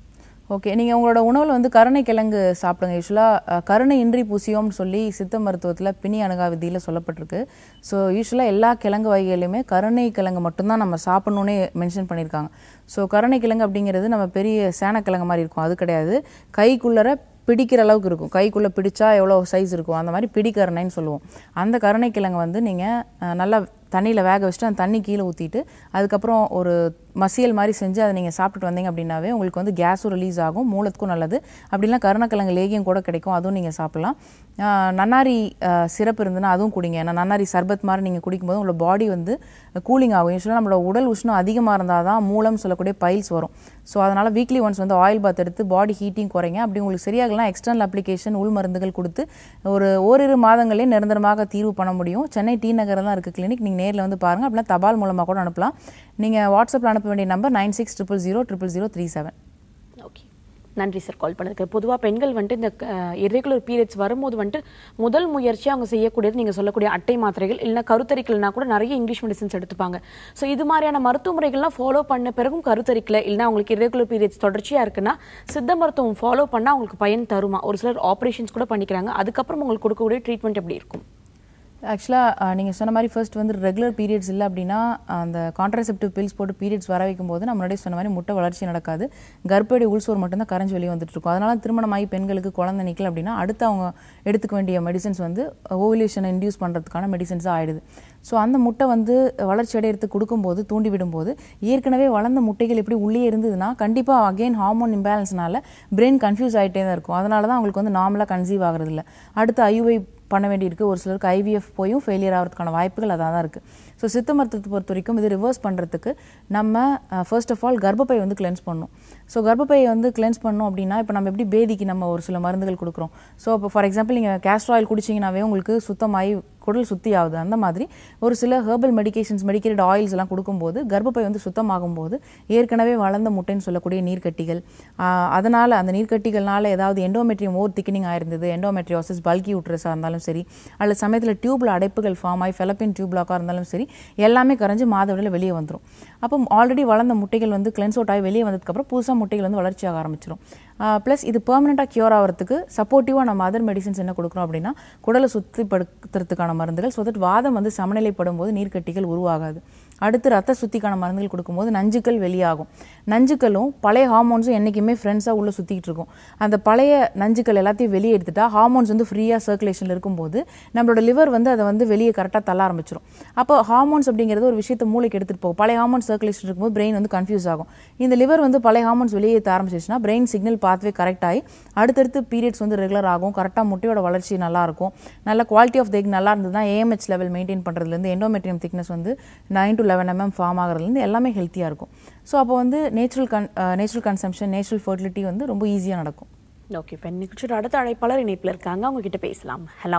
ஓகே நீங்கள் உங்களோட உணவில் வந்து கருணை கிழங்கு சாப்பிடுங்க யூஸ்வலாக கருணை இன்றி பூசியோம்னு சொல்லி சித்த மருத்துவத்தில் பிணி அணுகா விதியில் சொல்லப்பட்டிருக்கு ஸோ யூஸ்வலாக எல்லா கிழங்கு வகைகளையுமே கருணை கிழங்கு மட்டும்தான் நம்ம சாப்பிடணுன்னே மென்ஷன் பண்ணியிருக்காங்க ஸோ கருணை கிழங்கு அப்படிங்கிறது நம்ம பெரிய சேனக்கிழங்கு மாதிரி இருக்கும் அது கிடையாது கைக்குள்ளர பிடிக்கிற அளவுக்கு இருக்கும் கைக்குள்ளே பிடிச்சா எவ்வளோ சைஸ் இருக்கும் அந்த மாதிரி பிடிக்கருணைன்னு சொல்லுவோம் அந்த கருணை கிழங்கு வந்து நீங்கள் நல்லா தண்ணியில் வேக வச்சுட்டு அந்த தண்ணி கீழே ஊற்றிட்டு அதுக்கப்புறம் ஒரு மசியல் மாதிரி செஞ்சு அதை நீங்கள் சாப்பிட்டுட்டு வந்தீங்க அப்படின்னாவே உங்களுக்கு வந்து கேஸும் ரிலீஸ் ஆகும் மூலத்துக்கும் நல்லது அப்படிலாம் கருணக்கிழங்கு லேகியம் கூட கிடைக்கும் அதுவும் நீங்கள் சாப்பிடலாம் ஆஹ் நன்னாரி ஆஹ் சிரப் இருந்ததுன்னா அதுவும் குடிங்க ஏன்னா நன்னாரி சர்பத் மாதிரி நீங்கள் குடிக்கும்போது உங்களோட பாடி வந்து கூலிங் ஆகும் யூஸ்வலாக நம்மளோட உடல் உஷ்ணம் அதிகமாக இருந்தால் தான் மூலம் சொல்லக்கூடிய பைல்ஸ் வரும் ஸோ அதனால் வீக்லி ஒன்ஸ் வந்து ஆயில் பாத் எடுத்து பாடி ஹீட்டிங் குறைங்க அப்படி உங்களுக்கு சரியாகலாம் எக்ஸ்டர்னல் அப்ளிகேஷன் உள் மருந்துகள் கொடுத்து ஒரு ஓரிரு மாதங்களே நிரந்தரமாக தீர்வு பண்ண முடியும் சென்னை டி நகர் தான் இருக்குது கிளினிக் நீங்கள் நேரில் வந்து பாருங்கள் அப்படின்னா தபால் மூலமாக கூட அனுப்பலாம் நீங்கள் வாட்ஸ்அப்பில் அனுப்ப வேண்டிய number nine six triple zero triple zero three seven okay நன்றி சார் கால் பண்ணதுக்கு பொதுவாக பெண்கள் வந்துட்டு இந்த இரெகுலர் பீரியட்ஸ் வரும்போது வந்துட்டு முதல் முயற்சி அவங்க செய்யக்கூடியது நீங்கள் சொல்லக்கூடிய அட்டை மாத்திரைகள் இல்லைன்னா கருத்தரிக்கலைனா கூட நிறைய இங்கிலீஷ் மெடிசன்ஸ் எடுத்துப்பாங்க ஸோ இது மாதிரியான மருத்துவ முறைகள்லாம் ஃபாலோ பண்ண பிறகும் கருத்தரிக்கல இல்லைன்னா அவங்களுக்கு இரெகுலர் பீரியட்ஸ் தொடர்ச்சியாக இருக்குன்னா சித்த மருத்துவம் ஃபாலோ பண்ணால் அவங்களுக்கு பயன் தருமா ஒரு சிலர் ஆப்ரேஷன்ஸ் கூட பண்ணிக்கிறாங்க அதுக்கப்புறம் உங்களுக்கு கொடுக்கக்கூடிய ட்ரீட்மெண்ட் எப்படி இருக்கும் ஆக்சுவலாக நீங்கள் சொன்ன மாதிரி ஃபர்ஸ்ட் வந்து ரெகுலர் பீரியட்ஸ் இல்லை அப்படின்னா அந்த கான்ட்ராசெப்டிவ் பில்ஸ் போட்டு பீரியட்ஸ் வர வைக்கும் போது நம்ம முன்னாடியே சொன்ன மாதிரி முட்டை வளர்ச்சி நடக்காது கர்ப்படி உள்சோர் மட்டும்தான் கரைஞ்சி வெளியே வந்துட்டு இருக்கும் அதனால திருமணமாகி பெண்களுக்கு குழந்தை நிற்கல அப்படின்னா அடுத்து அவங்க எடுத்துக்க வேண்டிய மெடிசன்ஸ் வந்து ஓவலேஷனை இன்டியூஸ் பண்ணுறதுக்கான மெடிசன்ஸாக ஆயிடுது ஸோ அந்த முட்டை வந்து வளர்ச்சி அடையிறதுக்கு கொடுக்கும்போது தூண்டி விடும்போது ஏற்கனவே வளர்ந்த முட்டைகள் எப்படி உள்ளே இருந்ததுன்னா கண்டிப்பாக அகெயின் ஹார்மோன் இம்பேலன்ஸ்னால பிரெயின் கன்ஃபியூஸ் ஆகிட்டே தான் இருக்கும் அதனால தான் அவங்களுக்கு வந்து நார்மலாக கன்சீவ் ஆகிறது இல்லை அடுத்து ஐயுஐ பண்ண வேண்டியிருக்கு ஒரு சிலருக்கு ஐவிஎஃப் போயும் ஃபெயிலியர் ஆகிறதுக்கான வாய்ப்புகள் அதாக தான் இருக்குது ஸோ சித்த மருத்துவத்தை பொறுத்த வரைக்கும் இது ரிவர்ஸ் பண்ணுறதுக்கு நம்ம ஃபர்ஸ்ட் ஆஃப் ஆல் கர்ப்பப்பை வந்து கிளென்ஸ் பண்ணணும் ஸோ கர்ப்பப்பையை வந்து கிளென்ஸ் பண்ணோம் அப்படின்னா இப்போ நம்ம எப்படி பேதிக்கு நம்ம ஒரு சில மருந்துகள் கொடுக்குறோம் ஸோ இப்போ ஃபார் எக்ஸாம்பிள் நீங்கள் கேஸ்ட்ர் ஆயில் குடிச்சிங்கனாவே உங்களுக்கு சுத்தமாகி குடல் சுத்தி ஆகுது அந்த மாதிரி ஒரு சில ஹெர்பல் மெடிகேஷன்ஸ் மெடிக்கேட்டட் ஆயில்ஸ் எல்லாம் கொடுக்கும்போது கர்ப்பப்பை வந்து சுத்தமாகும் போது ஏற்கனவே வளர்ந்த முட்டைன்னு சொல்லக்கூடிய நீர்க்கட்டிகள் ஆஹ் அதனால அந்த நீர்க்கட்டிகள்னால ஏதாவது எண்டோமெட்ரியம் ஓர் திக்கினிங் ஆயிருந்தது எண்டோமெட்ரியோசிஸ் பல்கி யூட்ரஸாக இருந்தாலும் சரி அல்லது சமயத்தில் டியூப்ல அடைப்புகள் ஃபார்ம் ஆகி ஃபெலப்பின் டியூப் பிளாக்காக இருந்தாலும் சரி எல்லாமே கரைஞ்சு மாதவிடையில் வெளியே வந்துடும் அப்போ ஆல்ரெடி வளர்ந்த முட்டைகள் வந்து கிளென்ஸ் அவுட் ஆகி வெளியே வந்ததுக்கப்புறம் புதுசாக முட்டைகள் வந்து வளர்ச்சியாக ஆரம்பிச்சிடும் ப்ளஸ் இது பெர்மனெண்ட்டாக க்யூர் ஆகிறதுக்கு சப்போர்ட்டிவாக நம்ம அதர் மெடிசன்ஸ் என்ன கொடுக்குறோம் அப்படின்னா குடலை சுத்திப்படுத்துறதுக்கான மருந்துகள் ஸோ தட் வாதம் வந்து சமநிலைப்படும் போது நீர்க்கட்டிகள் உருவாகாது அடுத்து ரத்த சுத்திக்கான மருந்துகள் கொடுக்கும்போது நஞ்சுக்கள் வெளியாகும் நஞ்சுக்களும் பழைய ஹார்மோன்ஸும் என்றைக்குமே ஃப்ரெண்ட்ஸாக உள்ளே சுற்றிக்கிட்டு இருக்கும் அந்த பழைய நஞ்சுக்கள் எல்லாத்தையும் வெளியே எடுத்துட்டா ஹார்மோன்ஸ் வந்து ஃப்ரீயாக சர்க்குலேஷனில் இருக்கும்போது நம்மளோட லிவர் வந்து அதை வந்து வெளியே கரெக்டாக தள்ள ஆரம்பிச்சிடும் அப்போ ஹார்மோன்ஸ் அப்படிங்கிறது ஒரு விஷயத்தை மூளைக்கு எடுத்துகிட்டு போகும் பழைய ஹார்மோன் சர்க்குலேஷன் இருக்கும்போது பிரெயின் வந்து கன்ஃபியூஸ் ஆகும் இந்த லிவர் வந்து பழைய ஹார்மோன்ஸ் வெளியே ஏற்ற ஆரம்பிச்சிச்சுன்னா பிரெயின் சிக்னல் பாத்வே கரெக்ட் ஆகி அடுத்தடுத்து பீரியட்ஸ் வந்து ரெகுலர் ஆகும் கரெக்டாக முட்டையோட வளர்ச்சி நல்லா இருக்கும் நல்ல குவாலிட்டி ஆஃப் எக் நல்லா இருந்தது தான் ஏஎம்ஹெச் லெவல் மெயின்டைன் பண்ணுறதுலேருந்து எண்டோமெட்ரியம் திக்னஸ் வந்து nine to eleven mm form ஆகிறதுலேருந்து எல்லாமே ஹெல்த்தியாக இருக்கும் ஸோ அப்போ வந்து natural con natural conception natural fertility வந்து ரொம்ப ஈஸியாக நடக்கும் ஓகே இப்போ நிகழ்ச்சியோட அடுத்த அழைப்பாளர் இணைப்பில் இருக்காங்க அவங்க கிட்ட பேசலாம் ஹலோ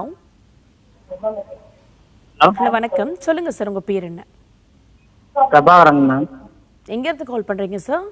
ஹலோ வணக்கம் சொல்லுங்க சார் உங்க பேர் என்ன பிரபாகரன் மேம் எங்க இருந்து கால் பண்றீங்க sir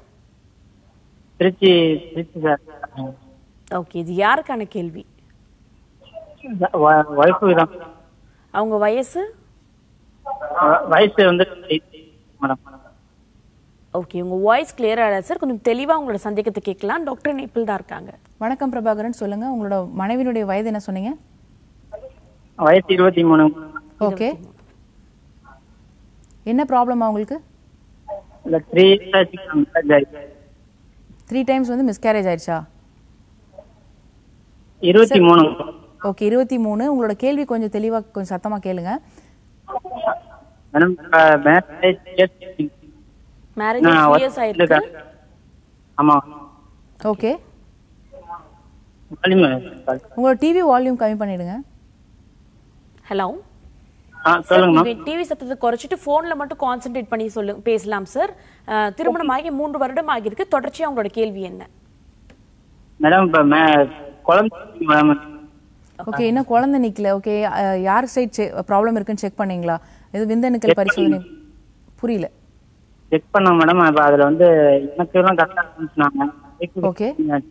Trichy Trichy sir okay இது யாருக்கான கேள்வி ஒய்ஃபு தான் அவங்க வயசு வ- வயசு வந்து மேடம் ஓகே உங்க வாய்ஸ் கிளியரா இல்லை சார் கொஞ்சம் தெளிவா உங்களோட சந்தேகத்தை கேட்கலாம் டாக்டர் நேபிள் தான் இருக்காங்க வணக்கம் பிரபாகரன் சொல்லுங்க உங்களோட மனைவியினுடைய வயது என்ன சொன்னீங்க வயசு இருபத்தி மூணு ஓகே என்ன ப்ராப்ளமா உங்களுக்கு இல்லை த்ரீ இயர்ஸ் த்ரீ டைம்ஸ் வந்து மிஸ்கேரேஜ் ஆயிடுச்சா இருபத்தி மூணு ஓகே இருபத்தி மூணு உங்களோட கேள்வி கொஞ்சம் தெளிவா கொஞ்சம் சத்தமா கேளுங்க madam marriage marriage three years ஆயிருக்கு ஆமா ஓகே வலிமை உங்களோட டிவி வால்யூம் கம்மி பண்ணிடுங்க ஹலோ ஆ சொல்லுங்க மேம் டிவி சத்தத்தை குறைச்சிட்டு போன்ல மட்டும் கான்சென்ட்ரேட் பண்ணி சொல்லு பேசலாம் சார் திருமணம் ஆகி மூன்று வருடம் ஆகியிருக்கு தொடர்ச்சியா உங்களோட கேள்வி என்ன மேடம் இப்போ மே குழந்தை மேடம் ஓகே இன்னும் குழந்தை நிக்கல ஓகே யார் சைட் ப்ராப்ளம் இருக்குன்னு செக் பண்ணீங்களா இது விந்தணுக்கள் பரிசோதனை புரியல செக் பண்ணோம் மேடம் இப்போ அதில் வந்து எனக்கு எல்லாம் கரெக்டாக சொன்னாங்க ஓகே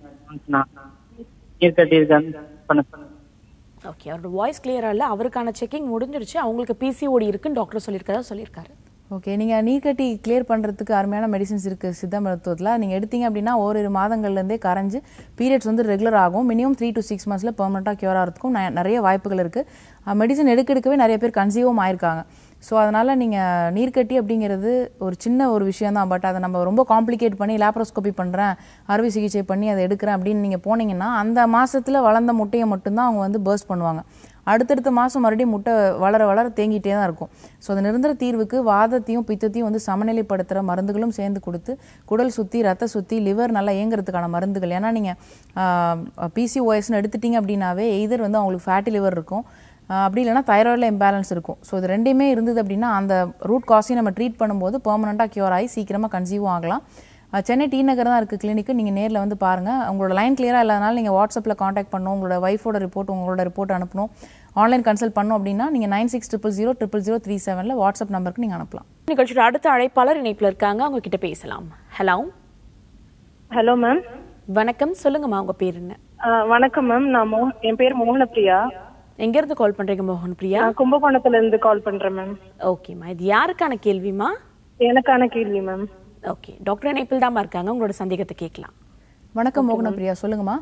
நீர் கட்டி இருக்கான்னு பண்ண சொன்னாங்க ஓகே அவரோட வாய்ஸ் கிளியரா இல்ல அவருக்கான செக்கிங் முடிஞ்சிருச்சு அவங்களுக்கு பிசிஓடி இருக்குன்னு டாக்டர் சொல்லியிருக்காரா சொல்லியிருக்காரு ஓகே நீங்கள் நீர்க்கட்டி கிளியர் பண்ணுறதுக்கு அருமையான மெடிசின்ஸ் இருக்குது சித்த மருத்துவத்தில் நீங்கள் எடுத்தீங்க அப்படின்னா ஓரிரு மாதங்கள்லேருந்தே கரைஞ்சு பீரியட்ஸ் வந்து ரெகுலர் ஆகும் மினிமம் த்ரீ டு சிக்ஸ் மந்த்ஸில் பெர்மனெண்ட்டாக க்யூர் ஆகிறதுக்கும் நெ- நிறைய வாய்ப்புகள் இருக்குது மெடிசன் எடுக்க எடுக்கவே நிறைய பேர் கன்சீவும் ஆயிருக்காங்க ஸோ அதனால் நீங்கள் நீர்க்கட்டி அப்படிங்கிறது ஒரு சின்ன ஒரு விஷயம் தான் பட் அதை நம்ம ரொம்ப காம்ப்ளிகேட் பண்ணி லேப்ரோஸ்கோபி பண்ணுறேன் அறுவை சிகிச்சை பண்ணி அதை எடுக்கிறேன் அப்படின்னு நீங்கள் போனீங்கன்னா அந்த மாசத்துல வளர்ந்த முட்டையை மட்டும்தான் அவங்க வந்து பர்ஸ்ட் பண்ணுவாங்க அடுத்தடுத்த மாதம் மறுபடியும் முட்டை வளர வளர தேங்கிட்டே தான் இருக்கும் ஸோ அந்த நிரந்தர தீர்வுக்கு வாதத்தையும் பித்தத்தையும் வந்து சமநிலைப்படுத்துகிற மருந்துகளும் சேர்ந்து கொடுத்து குடல் சுற்றி ரத்த சுற்றி லிவர் நல்லா இயங்குறதுக்கான மருந்துகள் ஏன்னா நீங்கள் பிசிஓஎஸ்னு எடுத்துட்டீங்க அப்படின்னாவே எய்தர் வந்து அவங்களுக்கு ஃபேட்டி லிவர் இருக்கும் ஆஹ் அப்படி இல்லைன்னா தைராய்டில் இம்பேலன்ஸ் இருக்கும் ஸோ இது ரெண்டுமே இருந்தது அப்படின்னா அந்த ரூட் காஸையும் நம்ம ட்ரீட் பண்ணும்போது பெர்மனெண்ட்டாக க்யூர் ஆகி சீக்கிரமாக கன்சீவும் ஆகலாம் ஆஹ் சென்னை டி நகர் தான் இருக்குது கிளினிக்கு நீங்கள் நேரில் வந்து பாருங்கள் உங்களோட லைன் கிளியராக இல்லாதனால நீங்கள் வாட்ஸ்அப்பில் காண்டாக்ட் பண்ணணும் உங்களோட ஒய்ஃபோட ரிப்போர்ட் உங்களோட ரிப்போர்ட் அனுப்பணும் ஆன்லைன் கன்சல்ட் பண்ணணும் அப்படின்னா நீங்கள் nine six triple zero triple zero three செவனில் வாட்ஸ்அப் நம்பருக்கு நீங்கள் அனுப்பலாம் நிகழ்ச்சியோட அடுத்த அழைப்பாளர் இணைப்புல இருக்காங்க அவங்க கிட்ட பேசலாம் ஹலோ ஹலோ மேம் வணக்கம் சொல்லுங்கம்மா உங்க பேர் என்ன வணக்கம் மேம் நான் மோ என் பேர் மோகனப்பிரியா எங்க இருந்து கால் பண்றீங்க மோகன் பிரியா நான் கும்பகோணத்துல இருந்து கால் பண்றேன் மேம் ஓகேம்மா இது யாருக்கான கேள்விமா எனக்கான கேள்வி மேம் ஓகே டாக்டர் இணைப்பில் தாம்மா இருக்காங்க உங்களோட சந்தேகத்தை கேட்கலாம் வணக்கம் மோகன பிரியா சொல்லுங்கம்மா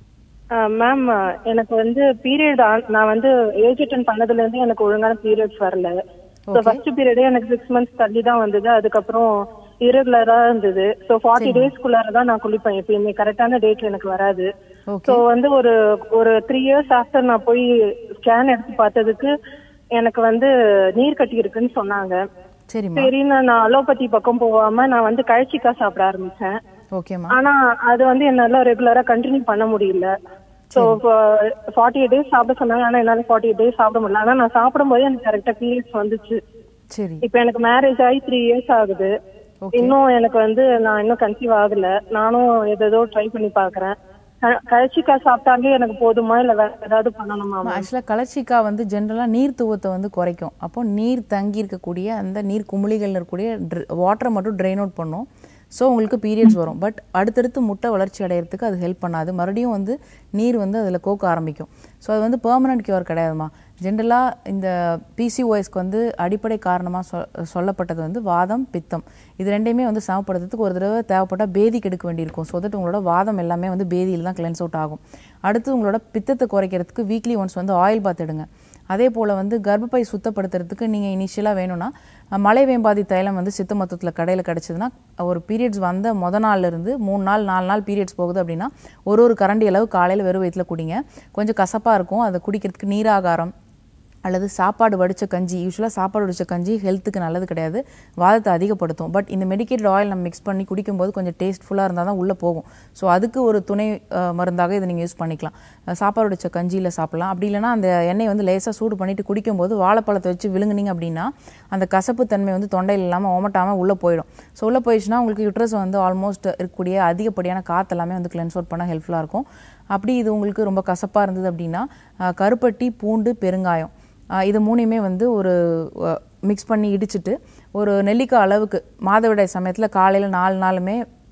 மேம் எனக்கு வந்து பீரியட் நான் வந்து ஏஜ் அட்டன் பண்ணதுல இருந்து எனக்கு ஒழுங்கான பீரியட்ஸ் வரல ஸோ ஃபர்ஸ்ட் பீரியடே எனக்கு சிக்ஸ் மந்த்ஸ் தள்ளி தான் வந்தது அதுக்கப்புறம் irregular-ஆ இருந்தது ஸோ ஃபார்ட்டி டேஸ்க்குள்ளார தான் நான் குளிப்பேன் எப்பயுமே கரெக்டான டேட் எனக்கு வராது ஓகே ஸோ வந்து ஒரு ஒரு த்ரீ இயர்ஸ் ஆஃப்டர் நான் போய் ஸ்கேன் எடுத்து பார்த்ததுக்கு எனக்கு வந்து நீர் கட்டி இருக்குன்னு சொன்னாங்க சரிம்மா சரி நான் அலோபதி பக்கம் போகாம நான் வந்து கழிச்சிக்காய் சாப்பிட ஆரம்பிச்சேன் ஓகேம்மா ஆனா அது வந்து என்னால ரெகுலரா கண்டினியூ பண்ண முடியல சோ ஃபார்ட்டி எயிட் டேஸ் சாப்பிட சொன்னாங்க ஆனா என்னால ஃபார்ட்டி எயிட் டேஸ் சாப்பிட முடியல ஆனா நான் சாப்பிடும்போது எனக்கு கரெக்டா பீரியட்ஸ் வந்துச்சு சரி இப்போ எனக்கு மேரேஜ் ஆகி த்ரீ இயர்ஸ் ஆகுது இன்னும் எனக்கு வந்து நான் இன்னும் கன்சீவ் ஆகல நானும் ஏதேதோ ட்ரை பண்ணி பாக்குறேன் க- கழிச்சிக்காய் சாப்பிட்டாலே எனக்கு போதுமா இல்ல வேற ஏதாவது பண்ணணுமா ma'am? ஆக்சுவலாக கலர்ச்சிக்கா வந்து ஜென்ரலாக நீர் துவத்தை வந்து குறைக்கும் அப்போ நீர் தங்கி இருக்கக்கூடிய அந்த நீர் குமிழிகள் இருக்கக்கூடிய வாட்டரை மட்டும் ட்ரெயின் அவுட் பண்ணும் ஸோ உங்களுக்கு பீரியட்ஸ் வரும் பட் அடுத்தடுத்து முட்டை வளர்ச்சி அடையிறதுக்கு அது ஹெல்ப் பண்ணாது மறுபடியும் வந்து நீர் வந்து அதில் கோக்க ஆரம்பிக்கும் ஸோ அது வந்து பெர்மனன்ட் கியூர் கிடையாதுமா ஜென்ரலாக இந்த பிசிஓஎஸ்க்கு வந்து அடிப்படை காரணமாக சொ சொல்லப்பட்டது வந்து வாதம் பித்தம் இது ரெண்டையுமே வந்து சமப்படுத்துறதுக்கு ஒரு தடவை தேவைப்பட்டால் பேதிக்கு எடுக்க வேண்டியிருக்கும் ஸோ தட் உங்களோட வாதம் எல்லாமே வந்து பேதியில் தான் கிளென்ஸ் அவுட் ஆகும் அடுத்து உங்களோட பித்தத்தை குறைக்கிறதுக்கு வீக்லி ஒன்ஸ் வந்து ஆயில் பாத் எடுங்க அதே போல் வந்து கர்ப்பப்பை சுத்தப்படுத்துறதுக்கு நீங்கள் இனிஷியலாக வேணும்னா அஹ், மலை வேம்பாதி தைலம் வந்து சித்த மருத்துவத்தில் கடையில் கிடச்சிதுன்னா ஒரு பீரியட்ஸ் வந்த முத நாள்ல இருந்து மூணு நாள் நாலு நாள் பீரியட்ஸ் போகுது அப்படின்னா ஒரு ஒரு கரண்டி அளவு காலையில் வெறும் வயிற்றுல குடிங்க கொஞ்சம் கசப்பாக இருக்கும் அதை குடிக்கிறதுக்கு நீராகாரம் அல்லது சாப்பாடு வடித்த கஞ்சி யூஸ்வலாக சாப்பாடு வடித்த கஞ்சி ஹெல்த்துக்கு நல்லது கிடையாது வாதத்தை அதிகப்படுத்தும் பட் இந்த மெடிக்கேட்டட் ஆயில் நம்ம மிக்ஸ் பண்ணி குடிக்கும்போது கொஞ்சம் டேஸ்ட்ஃபுல்லாக இருந்தால் தான் உள்ளே போகும் ஸோ அதுக்கு ஒரு துணை அஹ், மருந்தாக இதை நீங்கள் யூஸ் பண்ணிக்கலாம் அஹ், சாப்பாடு வடித்த கஞ்சியில் சாப்பிடலாம் அப்படி இல்லைன்னா அந்த எண்ணெய் வந்து லேசாக சூடு பண்ணிட்டு குடிக்கும்போது வாழைப்பழத்தை வச்சு விழுங்குனீங்க அப்படின்னா அந்த கசப்பு தன்மை வந்து தொண்டையில் இல்லாமல் ஓமட்டாமல் உள்ளே போயிடும் ஸோ உள்ளே போயிடுச்சுன்னா உங்களுக்கு யுட்ரஸ் வந்து ஆல்மோஸ்ட் இருக்கக்கூடிய அதிகப்படியான காற்று எல்லாமே வந்து கிளென்ஸ் அவுட் பண்ண ஹெல்ப்ஃபுல்லாக இருக்கும் அப்படி இது உங்களுக்கு ரொம்ப கசப்பாக இருந்தது அப்படின்னா அஹ், கருப்பட்டி பூண்டு பெருங்காயம் ஆஹ் இது மூணையுமே வந்து ஒரு மிக்ஸ் பண்ணி இடிச்சிட்டு ஒரு நெல்லிக்காய் அளவுக்கு மாதவிடாய் சமயத்தில் காலையில் நாலு நாளுமே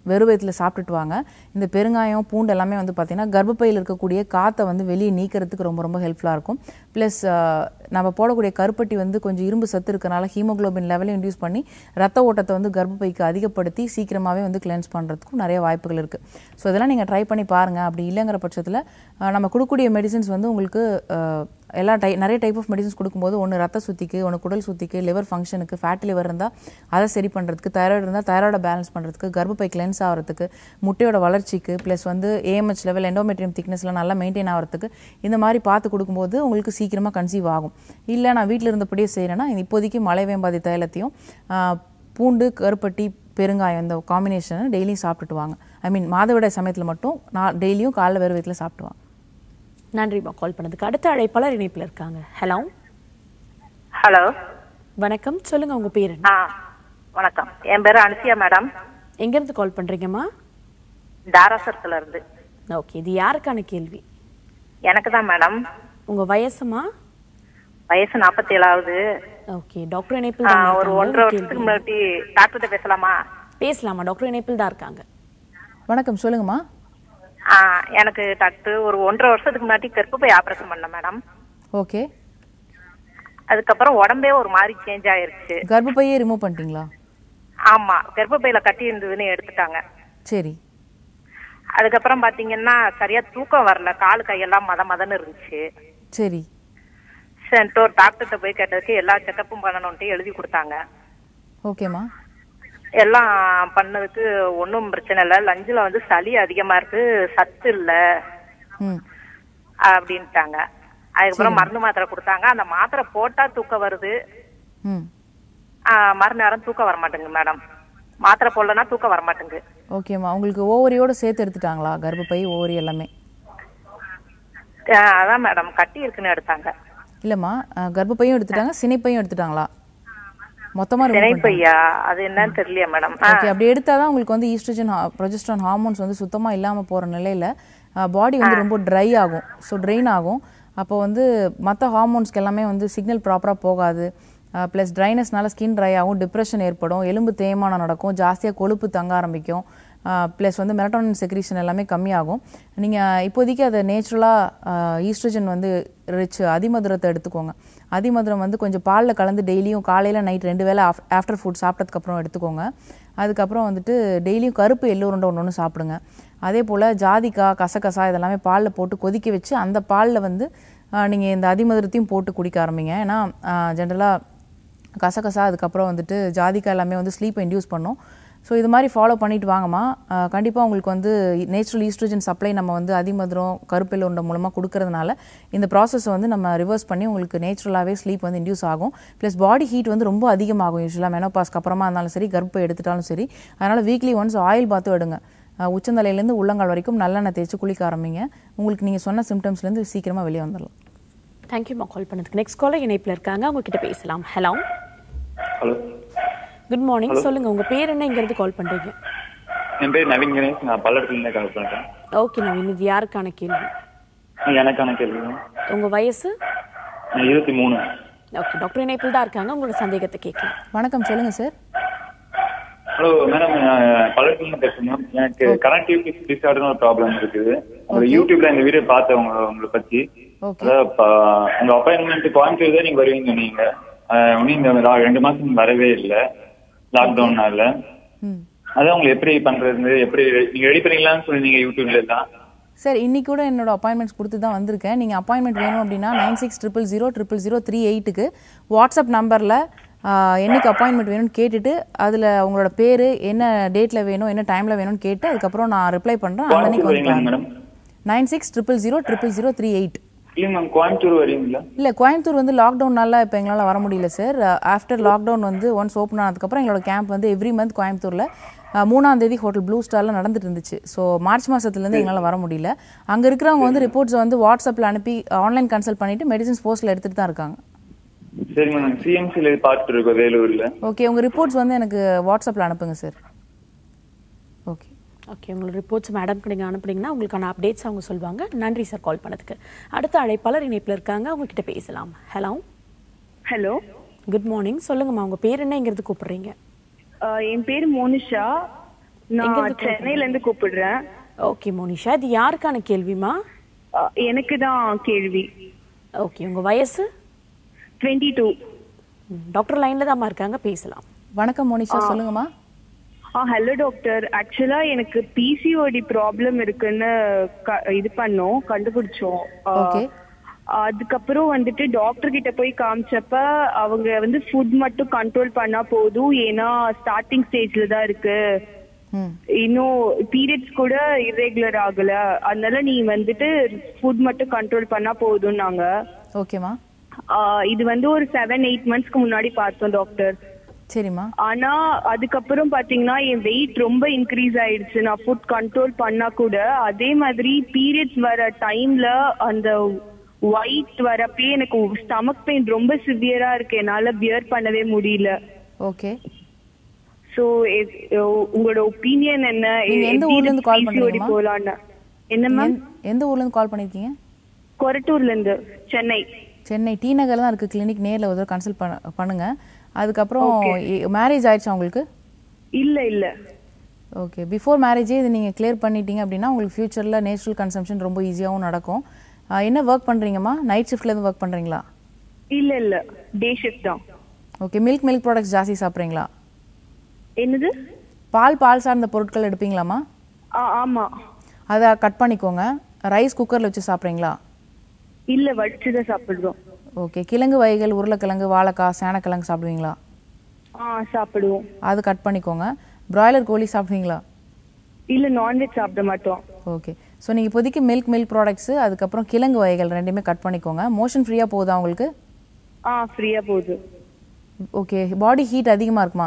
வெறும் வயிற்றில் சாப்பிட்டுட்டு வாங்க இந்த பெருங்காயம் பூண்டு எல்லாமே வந்து பார்த்தீங்கன்னா கர்ப்பப்பையில் இருக்கக்கூடிய காற்றை வந்து வெளியே நீக்கிறதுக்கு ரொம்ப ரொம்ப ஹெல்ப்ஃபுல்லாக இருக்கும் ப்ளஸ் நம்ம போடக்கூடிய கருப்பட்டி வந்து கொஞ்சம் இரும்பு சத்து இருக்கனால ஹீமோகுளோபின் லெவலையும் இன்டியூஸ் பண்ணி ரத்த ஓட்டத்தை வந்து கர்ப்பப்பைக்கு அதிகப்படுத்தி சீக்கிரமாகவே வந்து கிளென்ஸ் பண்ணுறதுக்கும் நிறைய வாய்ப்புகள் இருக்குது ஸோ இதெல்லாம் நீங்கள் ட்ரை பண்ணி பாருங்கள் அப்படி இல்லைங்கிற பட்சத்தில் நம்ம கொடுக்கக்கூடிய மெடிசின்ஸ் வந்து உங்களுக்கு அஹ், எல்லா டை நிறைய டைப் ஆஃப் மெடிசன்ஸ் கொடுக்கும்போது ஒன்று ரத்த சுத்திக்கு ஒன்று குடல் சுத்திக்கு லிவர் ஃபங்க்ஷனுக்கு ஃபேட்டி லிவர் இருந்தால் அதை சரி பண்ணுறதுக்கு தைராய்டு இருந்தால் தைராய்டை பேலன்ஸ் பண்ணுறதுக்கு கர்ப்பப்பை கிளென்ஸ் ஆகிறதுக்கு முட்டையோட வளர்ச்சிக்கு ப்ளஸ் வந்து ஏஎம்ஹெச் லெவல் எண்டோமெட்ரியம் திக்னஸ்லாம் நல்லா மெயின்டைன் ஆகிறதுக்கு இந்த மாதிரி பார்த்து கொடுக்கும்போது உங்களுக்கு சீக்கிரமாக கன்சீவ் ஆகும் இல்லை நான் வீட்டில் இருந்தபடியே செய்கிறேன்னா இப்போதைக்கு மலை வேம்பாதி தைலத்தையும் ஆஹ், பூண்டு கருப்பட்டி பெருங்காயம் இந்த காம்பினேஷனை டெய்லியும் சாப்பிட்டுட்டு வாங்க ஐ மீன் மாதவிடாய் சமயத்தில் மட்டும் நான் டெய்லியும் காலைல வெறும் வயிற்றில் சாப்பிட்டு வாங்க நன்றிம்மா கால் பண்ணதுக்கு அடுத்த அழைப்பாளர் இணைப்பில் இருக்காங்க ஹலோ ஹலோ வணக்கம் சொல்லுங்க உங்க பேர் என்ன ஆ வணக்கம் என் பேரு அனுசியா மேடம் எங்கேருந்து கால் பண்றீங்கம்மா தாராசுரத்துல இருந்து ஓகே இது யாருக்கான கேள்வி எனக்கு தான் மேடம் உங்க வயசுமா வயசு நாற்பத்தி ஏழாவது ஓகே டாக்டர் இணைப்பில் தான் ஒரு இருக்காங்க. ஒன்றரை ஒரு வருஷத்துக்கு கேள்வி. முன்னாடி டாக்டர்கிட்ட பேசலாமா பேசலாமா டாக்டர் இணைப்பில் தான் இருக்காங்க வணக்கம் சொல்லுங்கம்மா ஆ எனக்கு டாக்டர் ஒரு ஒன்றரை வருஷத்துக்கு முன்னாடி கர்ப்பப்பை ஆபரேஷன் பண்ணேன் மேடம் ஓகே அதுக்கப்புறம் உடம்பே ஒரு மாதிரி சேஞ்ச் ஆயிருச்சு கர்ப்பப்பையே ரிமூவ் பண்ணிட்டீங்களா ஆமா கர்ப்பப்பையில கட்டி இருந்ததுன்னு எடுத்துட்டாங்க சரி அதுக்கப்புறம் பாத்தீங்கன்னா சரியா தூக்கம் வரல காலு கையெல்லாம் மத மதன்னு இருந்துச்சு சரி சரின்ட்டு ஒரு டாக்டர்கிட்ட போய் கேட்டதுக்கு எல்லா செக்கப்பும் பண்ணணும்ட்டு எழுதி கொடுத்தாங்க ஓகேம்மா எல்லாம் பண்ணதுக்கு ஒன்றும் பிரச்சனை இல்லை லஞ்சில் வந்து சளி அதிகமா இருக்கு சத்து இல்ல ம் அப்படின்ட்டாங்க அதுக்கப்புறம் மருந்து மாத்திரை கொடுத்தாங்க அந்த மாத்திரை போட்டா தூக்கம் வருது ம் ஆஹ் மறுநேரம் தூக்கம் வர மாட்டேங்குது மேடம் மாத்திரை போடலன்னா தூக்கம் வர மாட்டேங்குது ஓகேம்மா உங்களுக்கு ஓவரியோட சேர்த்து எடுத்துட்டாங்களா கர்ப்பப்பை ஓவரி எல்லாமே ஆஹ் அதான் மேடம் கட்டி இருக்குன்னு எடுத்தாங்க இல்லைம்மா அஹ், கர்ப்பப்பையும் எடுத்துட்டாங்க சினைப்பையும் எடுத்துட்டாங்களா மொத்தமாக ரிமூவ் பண்ணிட்டாங்க திணைப்பையா அது என்னன்னு தெரியலையா மேடம் ஓகே அப்படி எடுத்தால் தான் உங்களுக்கு வந்து ஈஸ்ட்ரஜன் ப்ரொஜெஸ்ட்ரான் ஹார்மோன்ஸ் வந்து சுத்தமாக இல்லாமல் போகிற நிலையில் பாடி வந்து ரொம்ப ட்ரை ஆகும் ஸோ ட்ரெயின் ஆகும் அப்போ வந்து மற்ற ஹார்மோன்ஸ்க்கு எல்லாமே வந்து சிக்னல் ப்ராப்பராக போகாது ப்ளஸ் ட்ரைனஸ்னால ஸ்கின் ட்ரை ஆகும் டிப்ரெஷன் ஏற்படும் எலும்பு தேய்மானம் நடக்கும் ஜாஸ்தியாக கொழுப்பு தங்க ஆரம்பிக்கும் ப்ளஸ் வந்து மெலட்டோனின் செக்ரீஷன் எல்லாமே கம்மியாகும் நீங்கள் இப்போதைக்கு அதை நேச்சுரலாக ஈஸ்ட்ரஜன் வந்து ரிச் அதிமதுரத்தை எடுத்துக்கோங்க அதிமதுரம் வந்து கொஞ்சம் பாலில் கலந்து டெய்லியும் காலையில் நைட் ரெண்டு வேளை ஆஃப்டர் ஃபுட் சாப்பிட்டதுக்கப்புறம் எடுத்துக்கோங்க அதுக்கப்புறம் வந்துட்டு டெய்லியும் கருப்பு எள்ளு உருண்டை ஒன்று ஒன்று சாப்பிடுங்க அதே போல் ஜாதிக்காய் கசகசா இதெல்லாமே பாலில் போட்டு கொதிக்க வச்சு அந்த பாலில் வந்து நீங்கள் இந்த அதிமதுரத்தையும் போட்டு குடிக்க ஆரம்பிங்க ஏன்னா ஜென்ரலாக கசகசா அதுக்கப்புறம் வந்துட்டு ஜாதிக்காய் எல்லாமே வந்து ஸ்லீப்பை இன்டியூஸ் பண்ணும் ஸோ இது மாதிரி ஃபாலோ பண்ணிட்டு வாங்கம்மா கண்டிப்பாக உங்களுக்கு வந்து நேச்சுரல் ஈஸ்ட்ரோஜன் சப்ளை நம்ம வந்து அதிமதுரம் கருப்பெல் உண்டை மூலமாக கொடுக்கறதுனால இந்த ப்ராசஸை வந்து நம்ம ரிவர்ஸ் பண்ணி உங்களுக்கு நேச்சுரலாகவே ஸ்லீப் வந்து இன்டியூஸ் ஆகும் ப்ளஸ் பாடி ஹீட் வந்து ரொம்ப அதிகமாகும் யூஸ்வலாக மெனோபாஸ்க்கு அப்புறமா இருந்தாலும் சரி கர்ப்பை எடுத்துட்டாலும் சரி அதனால் வீக்லி ஒன்ஸ் ஆயில் பாத்தும் எடுங்க அஹ் உச்சந்தலையிலேருந்து உள்ளங்கால் வரைக்கும் நல்லெண்ணெய் தேய்ச்சி குளிக்க ஆரம்பிங்க உங்களுக்கு நீங்கள் சொன்ன சிம்டம்ஸ்லேருந்து சீக்கிரமாக வெளியே வந்துடலாம் தேங்க்யூமா கால் பண்ணதுக்கு நெக்ஸ்ட் காலர் இணைப்பில் இருக்காங்க அவங்க கிட்ட பேசலாம் ஹலோ ஹலோ குட் மார்னிங் சொல்லுங்க உங்க பேர் என்ன இங்கிருந்து கால் பண்றீங்க என் பேர் நவீன் கணேஷ் நான் பல்லடத்துலேருந்து கால் பண்ணுறேன் ஓகே நவீன் இது யாருக்கான கேள்வி எனக்கான கேள்வி உங்க வயசு நான் இருபத்தி மூணு ஓகே டாக்டர் இணைப்பில் தான் இருக்காங்க உங்களோட சந்தேகத்தை கேட்கலாம் வணக்கம் சொல்லுங்கள் சார் ஹலோ மேடம் பல்லடத்துலேருந்து பேசுகிறேன் எனக்கு கனெக்டிவிட்டி டிசார்டர்னு ஒரு ப்ராப்ளம் இருக்குது உங்க யூடியூப்ல இந்த வீடியோ பார்த்தேன் உங்க உங்களை பத்தி ஓகே அதாவது ப- உங்க அப்பாயின்மெண்ட் கோயம்புத்தூர் தான் நீங்க வருவீங்க நீங்க ஆஹ் இன்னும் இந்த லா- ரெண்டு மாசம் வரவே இல்லை லாக்டவுன்னால ம் அதான் உங்களை எப்படி பண்றது எப்படி நீங்க ரெடி பண்ணீங்களான்னு சொன்னீங்க யூடியூப்ல எல்லாம் சார் இன்னைக்கு கூட என்னோட அப்பாயின்மெண்ட்ஸ் கொடுத்து தான் வந்திருக்கேன் நீங்கள் அப்பாயின்மெண்ட் வேணும் அப்படின்னா nine six triple zero triple zero three எயிட்டுக்கு வாட்ஸ்அப் நம்பரில் என்னைக்கு அப்பாயின்மெண்ட் வேணும்னு கேட்டுட்டு அதில் உங்களோட பேர் என்ன டேட்டில் வேணும் என்ன டைமில் வேணும்னு கேட்டு அதுக்கப்புறம் நான் ரிப்ளை பண்ணுறேன் அந்த அன்னைக்கு கோயம்புத்தூர் வந்து வரீங்களா madam nine six triple zero triple zero three eight இல்ல மேம் கோயம்புத்தூர் வரீங்களா இல்லை கோயம்புத்தூர் வந்து லாக்டவுன்னால இப்போ எங்களால் வர முடியல சார் ஆஃப்டர் லாக்டவுன் வந்து ஒன்ஸ் ஓப்பன் ஆனதுக்கப்புறம் எங்களோட கேம்ப் வந்து எவ்ரி மந்த் கோயம்புத்தூரில் அஹ், மூணாம் தேதி ஹோட்டல் ப்ளூ ஸ்டாரில் நடந்துட்டு இருந்துச்சு ஸோ மார்ச் மாதத்துலேருந்து எங்களால் வர முடியல அங்கே இருக்கிறவங்க வந்து ரிப்போர்ட்ஸை வந்து வாட்ஸ்அப்பில் அனுப்பி ஆன்லைன் கன்சல்ட் பண்ணிட்டு மெடிசன்ஸ் போஸ்ட்டில் எடுத்துகிட்டு தான் இருக்காங்க சரி மேம் சிஎம்சில பார்த்துட்டு இருக்கோம் வேலூர்ல ஓகே உங்கள் ரிப்போர்ட்ஸ் வந்து எனக்கு வாட்ஸ்அப்பில் அனுப்புங்க சார் ஓகே ஓகே உங்களோட ரிப்போர்ட்ஸ் மேடம்க்கு நீங்கள் அனுப்புனீங்கன்னா உங்களுக்கான அப்டேட்ஸ் அவங்க சொல்லுவாங்க நன்றி சார் கால் பண்ணதுக்கு அடுத்த அழைப்பாளர் இணைப்பில் இருக்காங்க அவங்க கிட்ட பேசலாம் ஹலோ ஹலோ குட் மார்னிங் சொல்லுங்கம்மா உங்க பேர் என்ன இங்கிறது கூப்பிடுறீங்க என் பேர் மோனிஷா நான் சென்னையில இருந்து கூப்பிடுறேன் ஓகே மோனிஷா இது யாருக்கான கேள்விமா எனக்கு தான் கேள்வி ஓகே உங்க வயசு டுவெண்ட்டி டூ டாக்டர் லைன்ல தான் இருக்காங்க பேசலாம் வணக்கம் மோனிஷா ஆ. சொல்லுங்கம்மா ஆ ஹலோ டாக்டர் ஆக்சுவலா எனக்கு பிசிஓடி ப்ராப்ளம் இருக்குன்னு க- இது பண்ணோம் கண்டுபிடிச்சோம் ஆ, Okay. அதுக்கப்புறம் வந்துட்டு டாக்டர் கிட்ட போய் காமிச்சப்ப அவங்க வந்து ஃபுட் மட்டும் கண்ட்ரோல் பண்ணா போதும் ஏன்னா ஸ்டார்டிங் ஸ்டேஜ்ல தான் இருக்கு ம் இன்னும் பீரியட்ஸ் கூட இரெகுலர் ஆகல அதனால நீ வந்துட்டு ஃபுட் மட்டும் கண்ட்ரோல் பண்ணா போதும்னாங்க ஓகேம்மா ஆஹ் இது வந்து ஒரு செவன் எயிட் மந்த்ஸ்க்கு முன்னாடி பார்த்தோம் டாக்டர் சரிம்மா ஆனா அதுக்கப்புறம் பாத்தீங்கன்னா என் வெயிட் ரொம்ப இன்க்ரீஸ் ஆயிடுச்சு நான் ஃபுட் கண்ட்ரோல் பண்ணா கூட அதே மாதிரி பீரியட்ஸ் வர டைம்ல அந்த ஒயிட் வரப்பே எனக்கு ஸ்டமக் பெயின் ரொம்ப சிவியரா இருக்கு என்னால பியர் பண்ணவே முடியல ஓகே சோ உங்களோட ஒப்பீனியன் என்ன நீங்க எந்த ஊர்ல இருந்து கால் PCOD பண்றீங்கம்மா போலான்னு என்ன மேம் எந்த ஊர்ல இருந்து கால் பண்ணிருக்கீங்க கொரட்டூர்ல இருந்து சென்னை சென்னை டி நகர்ல தான் இருக்கு கிளினிக் நேர்ல ஒரு கன்சல்ட் பண்ணுங்க அதுக்கப்புறம் மேரேஜ் ஆயிடுச்சா உங்களுக்கு இல்ல இல்ல ஓகே பிஃபோர் மேரேஜே இது நீங்கள் கிளியர் பண்ணிட்டீங்க அப்படின்னா உங்களுக்கு ஃபியூச்சரில் நேச்சுரல் கன்சம்ஷன் ரொம்ப ஈஸியாகவும் நடக்கும் ஆ, என்ன ஒர்க் பண்ணுறீங்கம்மா நைட் ஷிஃப்ட்லேருந்து ஒர்க் பண்ணுறீங்களா இல்ல இல்ல டே ஷிஃப்ட் தான் ஓகே மில்க் மில்க் ப்ராடக்ட்ஸ் ஜாஸ்தி சாப்பிட்றீங்களா என்னது பால் பால் சார்ந்த பொருட்கள் எடுப்பீங்களாம்மா ஆ, ஆமா அதை கட் பண்ணிக்கோங்க ரைஸ் குக்கரில் வச்சு சாப்பிட்றீங்களா இல்ல வடிச்சுதான் சாப்பிடுறோம் ஓகே கிழங்கு வகைகள் உருளைக்கிழங்கு வாழைக்காய் சேனக்கிழங்கு சாப்பிடுவீங்களா ஆ சாப்பிடுவோம் அது கட் பண்ணிக்கோங்க பிராய்லர் கோழி சாப்பிடுவீங்களா இல்ல நான்வெஜ் சாப்பிட மாட்டோம் ஓகே ஸோ நீங்கள் இப்போதைக்கு மில்க் மில்க் ப்ராடக்ட்ஸு அதுக்கப்புறம் கிழங்கு வகைகள் ரெண்டுமே கட் பண்ணிக்கோங்க மோஷன் ஃப்ரீயாக போகுதா உங்களுக்கு ஆ ஃப்ரீயா போகுது ஓகே பாடி ஹீட் அதிகமாக இருக்குமா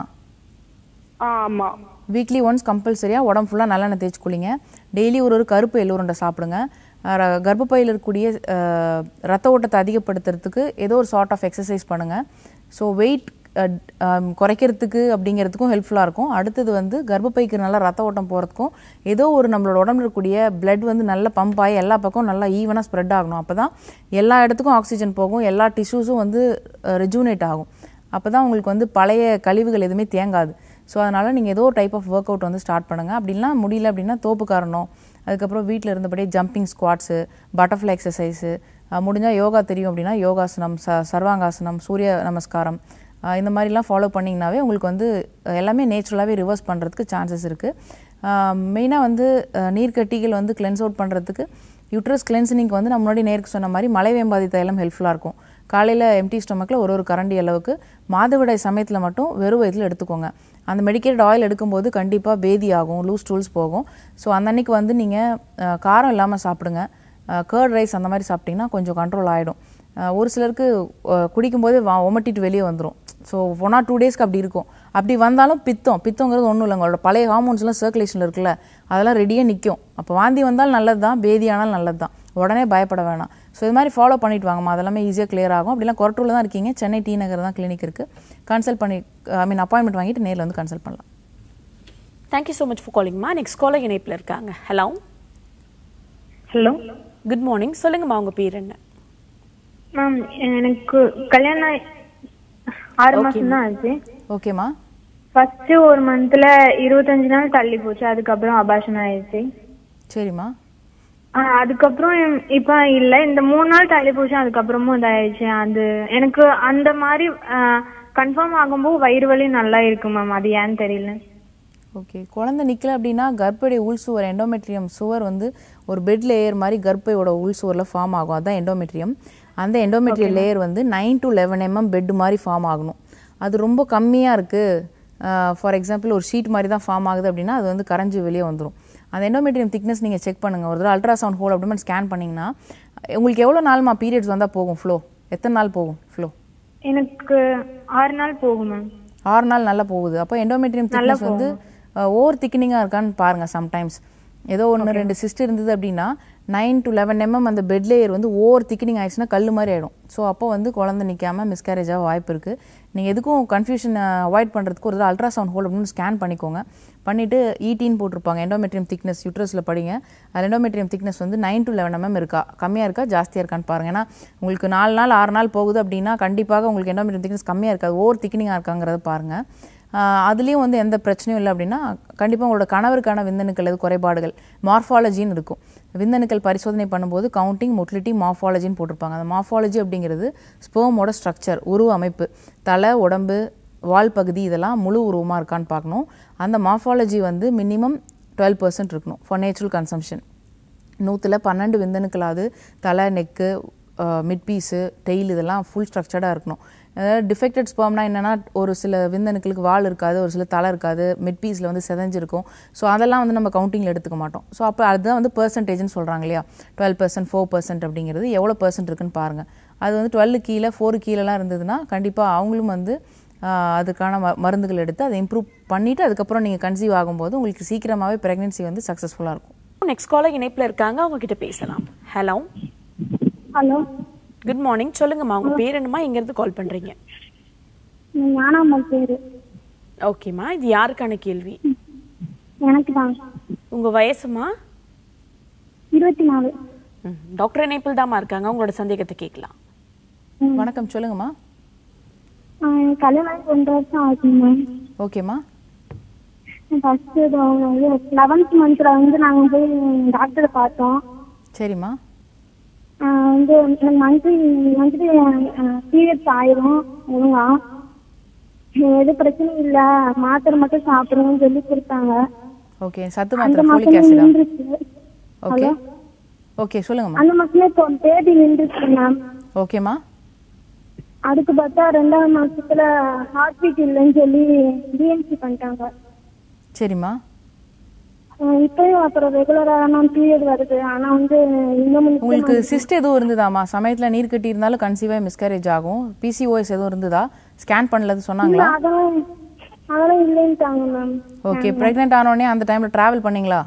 ஆ ஆமா வீக்லி ஒன்ஸ் கம்பல்சரியாக உடம்பு ஃபுல்லாக நல்லெண்ணெய் தேய்ச்சி குளிங்க டெய்லி ஒரு ஒரு கருப்பு எள்ளுருண்டை சாப்பிடுங்க அஹ் ர- கர்ப்பப்பையில் இருக்கக்கூடிய அஹ், ரத்த ஓட்டத்தை அதிகப்படுத்துறதுக்கு ஏதோ ஒரு சார்ட் ஆஃப் எக்ஸசைஸ் பண்ணுங்கள் ஸோ வெயிட் குறைக்கிறதுக்கு அப்படிங்கிறதுக்கும் ஹெல்ப்ஃபுல்லாக இருக்கும் அடுத்தது வந்து கர்ப்பப்பைக்கு நல்லா ரத்த ஓட்டம் போகிறதுக்கும் ஏதோ ஒரு நம்மளோட உடம்புல இருக்கக்கூடிய blood வந்து நல்லா பம்ப் ஆகி எல்லா பக்கம் நல்லா ஈவனாக ஸ்ப்ரெட் ஆகணும் அப்போ தான் எல்லா இடத்துக்கும் ஆக்சிஜன் போகும் எல்லா டிஷ்யூஸும் வந்து ரெஜூனேட் ஆகும் அப்போ தான் உங்களுக்கு வந்து பழைய கழிவுகள் எதுவுமே தேங்காது ஸோ அதனால் நீங்கள் ஏதோ டைப் ஆஃப் ஒர்க் அவுட் வந்து ஸ்டார்ட் பண்ணுங்கள் அப்படிலாம் முடியல அப்படின்னா தோப்பு காரணம் அதுக்கப்புறம் வீட்டில் இருந்தபடியே ஜம்பிங் ஸ்குவாட்ஸு பட்டர்ஃப்ளை எக்ஸசைஸு முடிஞ்சால் யோகா தெரியும் அப்படின்னா யோகாசனம் ச சர்வாங்காசனம் சூரிய நமஸ்காரம் அஹ் இந்த மாதிரிலாம் ஃபாலோ பண்ணிங்கனாவே உங்களுக்கு வந்து அஹ் எல்லாமே நேச்சுரலாகவே ரிவர்ஸ் பண்ணுறதுக்கு சான்சஸ் இருக்குது மெயினாக வந்து அஹ் நீர்க்கட்டிகள் வந்து கிளென்ஸ் அவுட் பண்ணுறதுக்கு யூட்ரஸ் கிளென்சனிங்க்கு வந்து நான் முன்னாடி நேருக்கு சொன்ன மாதிரி மலைவேம்பாதி தைலம் ஹெல்ப்ஃபுல்லாக இருக்கும் காலையில் எம்டி ஸ்டொமக்கில் ஒரு ஒரு கரண்டி அளவுக்கு மாதவிடாய் சமயத்தில் மட்டும் வெறும் வயிற்றில் எடுத்துக்கோங்க அந்த மெடிக்கேட்டட் ஆயில் எடுக்கும்போது கண்டிப்பாக பேதி ஆகும் லூஸ் டூல்ஸ் போகும் ஸோ அந்த அன்னைக்கு வந்து நீங்கள் காரம் இல்லாமல் சாப்பிடுங்க கேர்ட் ரைஸ் அந்த மாதிரி சாப்பிட்டிங்கன்னா கொஞ்சம் கண்ட்ரோல் ஆகிடும் ஒரு சிலருக்கு அஹ், குடிக்கும்போதே வா ஒமட்டிட்டு வெளியே வந்துடும் ஸோ ஒன் ஆர் டூ டேஸ்க்கு அப்படி இருக்கும் அப்படி வந்தாலும் பித்தம் பித்தங்கிறது ஒன்றும் இல்லை உங்களோட பழைய ஹார்மோன்ஸ்லாம் சர்க்குலேஷனில் இருக்குல்ல அதெல்லாம் ரெடியாக நிற்கும் அப்போ வாந்தி வந்தாலும் நல்லது தான் பேதி ஆனாலும் நல்லது தான் உடனே பயப்பட வேணாம் ஸோ இது மாதிரி ஃபாலோ பண்ணிட்டு வாங்கம்மா அதெல்லாமே ஈஸியாக clear ஆகும் அப்படிலாம் கொரட்டூரில் தான் இருக்கீங்க சென்னை டி நகர் தான் கிளினிக் இருக்குது கன்சல்ட் பண்ணி ஐ மீன் அப்பாயின்மெண்ட் வாங்கிட்டு நேரில் வந்து கன்சல்ட் பண்ணலாம் தேங்க்யூ ஸோ மச் ஃபார் காலிங்மா நெக்ஸ்ட் காலர் இணைப்பில் இருக்காங்க ஹலோ ஹலோ குட் மார்னிங் சொல்லுங்கம்மா உங்க பேர் என்ன மேம் எனக்கு கல்யாணம் ஆகி ஆறு Okay, மாசம் தான் ஆச்சு ஓகேம்மா ஃபர்ஸ்ட் ஒரு மந்த்ல இருபத்தஞ்சு நாள் தள்ளி போச்சு அதுக்கப்புறம் அபாஷன் ஆயிடுச்சு சரிம்மா ஆ, அதுக்கப்புறம் எம்- இப்ப இல்ல இந்த மூணு நாள் தள்ளி போச்சு அதுக்கப்புறமும் இதாயிடுச்சு அது எனக்கு அந்த மாதிரி கன்ஃபார்ம் ஆகும்போது வயிறு வலி நல்லா இருக்கு மேம் அது ஏன்னு தெரியல ஓகே குழந்தை நிற்கல அப்படின்னா கர்ப்படைய உள் சுவர் எண்டோமெட்ரியம் சுவர் வந்து ஒரு பெட் லேயர் மாதிரி கர்ப்பையோட உள் சுவரில் ஃபார்ம் ஆகும் அதான் எண்டோமெட்ரியம் அந்த எண்டோமெட்ரியல் லேயர் வந்து nine to eleven mm bed மாதிரி ஃபார்ம் ஆகணும் அது ரொம்ப கம்மியாக இருக்குது ஃபார் எக்ஸாம்பிள் ஒரு ஷீட் மாதிரி தான் ஃபார்ம் ஆகுது அப்படின்னா அது வந்து கரைஞ்சி வெளியே வந்துடும் அந்த எண்டோமெட்ரியம் திக்னஸ் நீங்கள் செக் பண்ணுங்கள் ஒரு தடவை அல்ட்ராசவுண்ட் ஹோல் அப்படின்னு ஸ்கேன் பண்ணிங்கன்னா உங்களுக்கு எவ்வளோ நாள்மா பீரியட்ஸ் வந்தால் போகும் ஃப்ளோ எத்தனை நாள் போகும் ஃப்ளோ எனக்கு ஆறு நாள் போகும் மேம் ஆறு நாள் நல்லா போகுது அப்போ எண்டோமெட்ரியம் நல்லா திக்னஸ் வந்து ஓவர் திக்னிங்காக இருக்கான்னு பாருங்கள் சம்டைம்ஸ் ஏதோ ஒன்று ரெண்டு சிஸ்ட் இருந்தது அப்படின்னா நைன் டு லெவன் எம்எம் அந்த பெட் லேயர் வந்து ஓவர் திக்னிங் ஆயிடுச்சுன்னா கல் மாதிரி ஆகிடும் ஸோ அப்போ வந்து குழந்தை நிற்காம மிஸ்கேரேஜ் ஆக வாய்ப்பு இருக்குது நீங்கள் எதுக்கும் கன்ஃபியூஷன் அவாய்ட் பண்ணுறதுக்கு ஒரு அல்ட்ராசவுண்ட் ஹோல் அப்படின்னு ஸ்கேன் பண்ணிக்கோங்க பண்ணிவிட்டு ஈட்டின்னு போட்டிருப்பாங்க எண்டோமெட்ரியம் திக்னஸ் யூட்ரஸில் படிங்க அது எண்டோமெட்ரியம் திக்னஸ் வந்து நைன் டு லெவன் எம்எம் இருக்கா கம்மியாக இருக்கா ஜாஸ்தியாக இருக்கான்னு பாருங்கள் ஏன்னா உங்களுக்கு நாலு நாள் ஆறு நாள் போகுது அப்படின்னா கண்டிப்பாக உங்களுக்கு எண்டோமெட்ரியம் திக்னஸ் கம்மியாக இருக்காது ஓவர் திக்னிங்காக இருக்காங்கிறத பாருங்கள் அதுலேயும் வந்து எந்த பிரச்சனையும் இல்லை அப்படின்னா கண்டிப்பாக உங்களோட கணவருக்கான விந்தணுக்கள் எது குறைபாடுகள் மார்ஃபாலஜின்னு இருக்கும் விந்தணுக்கள் பரிசோதனை பண்ணும்போது கவுண்டிங் மொட்டிலிட்டி மார்ஃபாலஜின்னு போட்டிருப்பாங்க அந்த மார்ஃபாலஜி அப்படிங்கிறது ஸ்போமோட ஸ்ட்ரக்சர் உருவ அமைப்பு தலை உடம்பு வால் பகுதி இதெல்லாம் முழு உருவமாக இருக்கான்னு பார்க்கணும் அந்த மார்ஃபாலஜி வந்து மினிமம் டுவெல் பர்சன்ட் இருக்கணும் ஃபார் நேச்சுரல் கன்சம்ஷன் நூற்றில் பன்னெண்டு விந்தணுக்களாவது தலை நெக்கு மிட் பீஸு டெய்ல் இதெல்லாம் ஃபுல் ஸ்ட்ரக்சர்டாக இருக்கணும் அதாவது டிஃபெக்டட் ஸ்பெர்ம்னா என்னென்னா ஒரு சில விந்தணுக்களுக்கு வால் இருக்காது ஒரு சில தலை இருக்காது மிட் பீஸில் வந்து செதஞ்சிருக்கும் ஸோ அதெல்லாம் வந்து நம்ம கவுண்டிங்கில் எடுத்துக்க மாட்டோம் ஸோ அப்போ அதுதான் வந்து பர்சன்டேஜ்னு சொல்கிறாங்க இல்லையா டுவெல் பர்சன்ட் ஃபோர் பர்சன்ட் அப்படிங்கிறது எவ்வளோ பர்சன்ட் இருக்குன்னு பாருங்கள் அது வந்து டுவெல் கீழே ஃபோர் கீழெலாம் இருந்ததுன்னா கண்டிப்பாக அவங்களும் வந்து ஆஹ், அதுக்கான ம- மருந்துகள் எடுத்து அதை இம்ப்ரூவ் பண்ணிவிட்டு அதுக்கப்புறம் நீங்கள் கன்சீவ் ஆகும்போது உங்களுக்கு சீக்கிரமாகவே ப்ரெக்னென்சி வந்து சக்ஸஸ்ஃபுல்லாக இருக்கும் நெக்ஸ்ட் காலர் இணைப்புல இருக்காங்க அவங்க கிட்ட பேசலாம் ஹலோ ஹலோ குட் மார்னிங் சொல்லுங்கம்மா உங்க பேர் என்னம்மா எங்க இருந்து கால் பண்றீங்க ஞானாமல் பேரு ஓகேம்மா இது யாருக்கான கேள்வி எனக்கு தான் உங்க வயசுமா இருபத்தி நாலு ம், டாக்டர் இணைப்பில் தாம்மா இருக்காங்க உங்களோட சந்தேகத்தை கேட்கலாம் வணக்கம் சொல்லுங்கம்மா ஆ, எனக்கு கல்யாணம் ஆகி ரெண்டு வருஷம் ஆகுது மேம் ஓகேம்மா ஃபர்ஸ்ட் லெவன்த் மந்த்ல வந்து நாங்க போய் டாக்டரை பார்த்தோம் சரிம்மா ஆ, வந்து எனக்கு மந்த்லி மந்த்லி பீரியட்ஸ் ஆயிரும் ஒழுங்கா எது பிரச்சனையும் இல்ல மாத்திரை மட்டும் சாப்பிடுங்கன்னு சொல்லி கொடுத்தாங்க ஓகே சத்து அந்த மாத்திரை ஃபோலிக் மாசமே ஆசிடா நின்றுச்சு ஓகே ஹலோ ஓகே சொல்லுங்கம்மா அந்த மாசமே இப்போ தேதி நின்றுச்சு மேம் ஓகேம்மா அதுக்கு பார்த்தா ரெண்டாவது மாசத்துல ஹார்ட் பீட் இல்லைன்னு சொல்லி டிஎன்சி பண்ணிட்டாங்க சரிம்மா அஹ் இப்பயும் அப்புறம் ரெகுலரா தான் பீரியட் வருது ஆனா வந்து இன்னும் உங்களுக்கு சிஸ்ட் எதுவும் இருந்ததாம்மா சமயத்தில் நீர் கட்டி இருந்தாலும் கன்சீவாக மிஸ்கரேஜ் ஆகும் பிசிஓஎஸ் எதுவும் இருந்ததா ஸ்கேன் பண்ணலது இல்ல சொன்னாங்களா அதெல்லாம் அதெல்லாம் இல்லைன்ட்டாங்க மேம் ஓகே ப்ரெக்னென்ட் ஆனோடனே அந்த டைமில் ட்ராவல் பண்ணீங்களா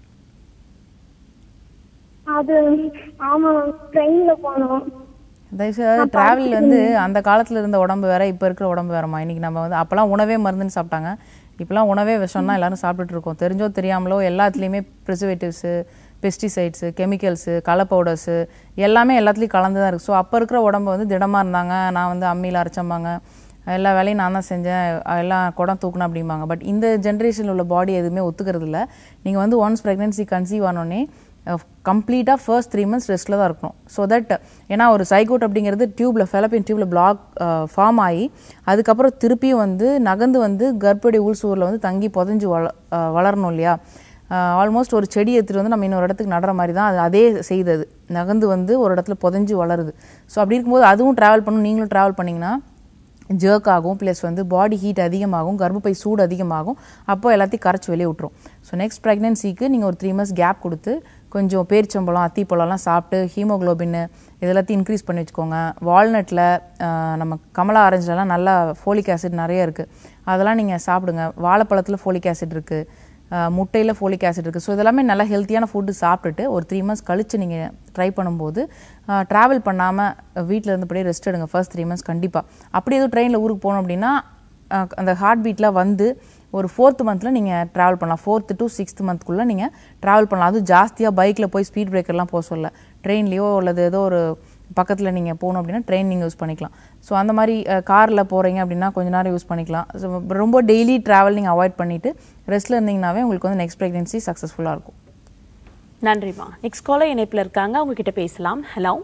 அது ஆமா ட்ரெயின்ல போனோம் தயவுசெய்து ட்ராவல் வந்து அந்த காலத்தில் இருந்த உடம்பு வேற இப்போ இருக்கிற உடம்பு வேறம்மா இன்னைக்கு நம்ம வந்து அப்போல்லாம் உணவே மருந்துன்னு சாப்பிட்டாங்க இப்போலாம் உணவே விஷம் தான் எல்லாரும் சாப்பிட்டுட்டு இருக்கோம் தெரிஞ்சோ தெரியாமலோ எல்லாத்துலேயுமே preservatives pesticides chemicals colour powders எல்லாமே எல்லாத்துலேயும் கலந்து தான் இருக்குது ஸோ அப்போ இருக்கிற உடம்பு வந்து திடமாக இருந்தாங்க நான் வந்து அம்மியில் அரைச்சம்பாங்க எல்லா வேலையும் நான் தான் செஞ்சேன் எல்லாம் குடம் தூக்குனேன் அப்படிம்பாங்க பட் இந்த ஜென்ரேஷனில் உள்ள பாடி எதுவுமே ஒத்துக்கிறது இல்லை நீங்கள் வந்து ஒன்ஸ் ப்ரெக்னென்சி கன்சீவ் ஆனோடனே கம்ப்ளீட்டாக ஃபர்ஸ்ட் த்ரீ மந்த்ஸ் ரெஸ்ட்டில் தான் இருக்கணும் ஸோ தட் ஏன்னா ஒரு சைகோட் அப்படிங்கிறது டியூப்ல ஃபெலப்பின் டியூப்ல பிளாக் ஃபார்ம் ஆகி அதுக்கப்புறம் திருப்பியும் வந்து நகர்ந்து வந்து கர்ப்படி உள்சுவரில் வந்து தங்கி புதஞ்சு வள அஹ், வளரணும் இல்லையா ஆல்மோஸ்ட் ஒரு செடி எடுத்துகிட்டு வந்து நம்ம இன்னொரு இடத்துக்கு நடுற மாதிரி தான் அது அதே செய்தது நகர்ந்து வந்து ஒரு இடத்துல புதஞ்சு வளருது ஸோ அப்படி இருக்கும்போது அதுவும் ட்ராவல் பண்ணணும் நீங்களும் ட்ராவல் பண்ணிங்கன்னா ஜர்க் ஆகும் ப்ளஸ் வந்து பாடி ஹீட் அதிகமாகும் கர்ப்பப்பை சூடு அதிகமாகும் அப்போ எல்லாத்தையும் கரைச்சி வெளியே விட்டுரும் ஸோ நெக்ஸ்ட் ப்ரெக்னென்சிக்கு நீங்கள் ஒரு த்ரீ மந்த்ஸ் கேப் கொடுத்து கொஞ்சம் பேரிச்சம்பழம் அத்திப்பழம்லாம் சாப்பிட்டு ஹீமோகுளோபின் இதெல்லாத்தையும் இன்க்ரீஸ் பண்ணி வச்சுக்கோங்க வால்நட்டில் நம்ம கமலா ஆரஞ்சுலலாம் நல்லா ஃபோலிக் ஆசிட் நிறைய இருக்குது அதெல்லாம் நீங்கள் சாப்பிடுங்க வாழைப்பழத்தில் ஃபோலிக் ஆசிட் இருக்குது முட்டையில் ஃபோலிக் ஆசிட் இருக்குது ஸோ இதெல்லாமே நல்லா ஹெல்த்தியான ஃபுட்டு சாப்பிட்டுட்டு ஒரு த்ரீ மந்த்ஸ் கழித்து நீங்கள் ட்ரை பண்ணும்போது ட்ராவல் பண்ணாமல் வீட்டில் இருந்தபடியே ரெஸ்ட் எடுங்க ஃபர்ஸ்ட் த்ரீ மந்த்ஸ் கண்டிப்பாக அப்படி எதுவும் ட்ரெயினில் ஊருக்கு போகணும் அப்படின்னா அஹ், அந்த ஹார்ட் பீட்லாம் வந்து ஒரு ஃபோர்த் மந்தில் நீங்கள் ட்ராவல் பண்ணலாம் ஃபோர்த்து டு சிக்ஸ்த் மந்த்க்குள்ளே நீங்கள் ட்ராவல் பண்ணலாம் அதுவும் ஜாஸ்தியாக பைக்கில் போய் ஸ்பீட் பிரேக்கர்லாம் போக சொல்ல ட்ரெயின்லேயோ அல்லது ஏதோ ஒரு பக்கத்தில் நீங்கள் போகணும் அப்படின்னா ட்ரெயின் நீங்கள் யூஸ் பண்ணிக்கலாம் ஸோ அந்த மாதிரி காரில் போகிறீங்க அப்படின்னா கொஞ்ச நேரம் யூஸ் பண்ணிக்கலாம் So, ரொம்ப டெய்லி ட்ராவல் நீங்கள் அவாய்ட் பண்ணிவிட்டு ரெஸ்ட்டில் இருந்தீங்கன்னாவே உங்களுக்கு வந்து நெக்ஸ்ட் ப்ரெக்னென்சி சக்ஸஸ்ஃபுல்லாக இருக்கும் நன்றிம்மா நெக்ஸ்ட் காலர் இணைப்புல இருக்காங்க அவங்க கிட்ட பேசலாம் ஹலோ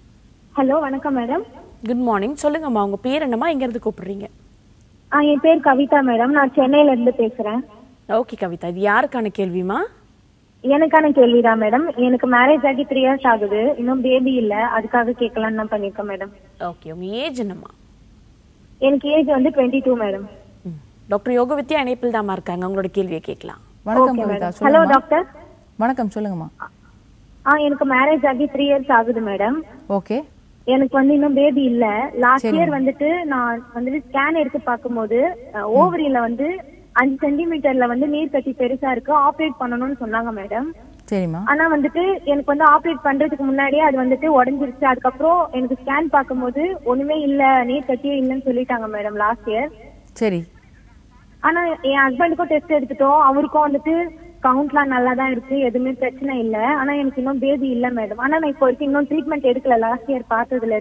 ஹலோ வணக்கம் மேடம் குட் மார்னிங் சொல்லுங்கம்மா உங்க பேர் என்னம்மா எங்க இருந்து கூப்பிடுறீங்க ஆ என் பேர் கவிதா மேடம் நான் சென்னையில இருந்து பேசுறேன் ஓகே கவிதா இது யாருக்கான கேள்விமா எனக்கான கேள்விதான் மேடம் எனக்கு மேரேஜ் ஆகி த்ரீ இயர்ஸ் ஆகுது இன்னும் பேபி இல்ல அதுக்காக கேட்கலான்னு நான் பண்ணிருக்கேன் மேடம் ஓகே உங்க ஏஜ் என்னம்மா எனக்கு ஏஜ் வந்து twenty two madam doctor Yogavidya இணைப்பில் தாம்மா இருக்காங்க உங்களோட கேள்வியை கேட்கலாம் வணக்கம் Okay, கவிதா madam. Hello, சொல்லுங்கம்மா doctor. வணக்கம் சொல்லுங்கம்மா ஆ எனக்கு மேரேஜ் ஆகி த்ரீ இயர்ஸ் ஆகுது மேடம் ஓகே எனக்கு வந்து இன்னும் பேபி இல்ல லாஸ்ட் சரிங்க. இயர் வந்துட்டு நான் வந்துட்டு ஸ்கேன் எடுத்து பார்க்கும்போது ஓவரியில வந்து அஞ்சு சென்டிமீட்டர்ல வந்து நீர் கட்டி பெருசா இருக்கு ஆப்ரேட் பண்ணணும்னு சொன்னாங்க மேடம் சரிம்மா ஆனா வந்துட்டு எனக்கு வந்து ஆப்ரேட் பண்றதுக்கு முன்னாடியே அது வந்துட்டு உடஞ்சிருச்சு அதுக்கப்புறம் எனக்கு ஸ்கேன் பார்க்கும்போது ஒண்ணுமே இல்ல நீர் கட்டியே இல்லைன்னு சொல்லிட்டாங்க மேடம் லாஸ்ட் இயர் சரி ஆனா என் ஹஸ்பண்டுக்கும் டெஸ்ட் எடுத்துட்டோம் அவருக்கும் வந்துட்டு கவுண்ட்லாம் நல்லா தான் இருக்கு எதுவுமே பிரச்சனை இல்ல ஆனா எனக்கு இன்னும் பேபி இல்ல மேடம் ஆனா நான் இப்போ வரைக்கும் இன்னும் ட்ரீட்மெண்ட் எடுக்கல லாஸ்ட் இயர் பார்த்ததுல இருந்து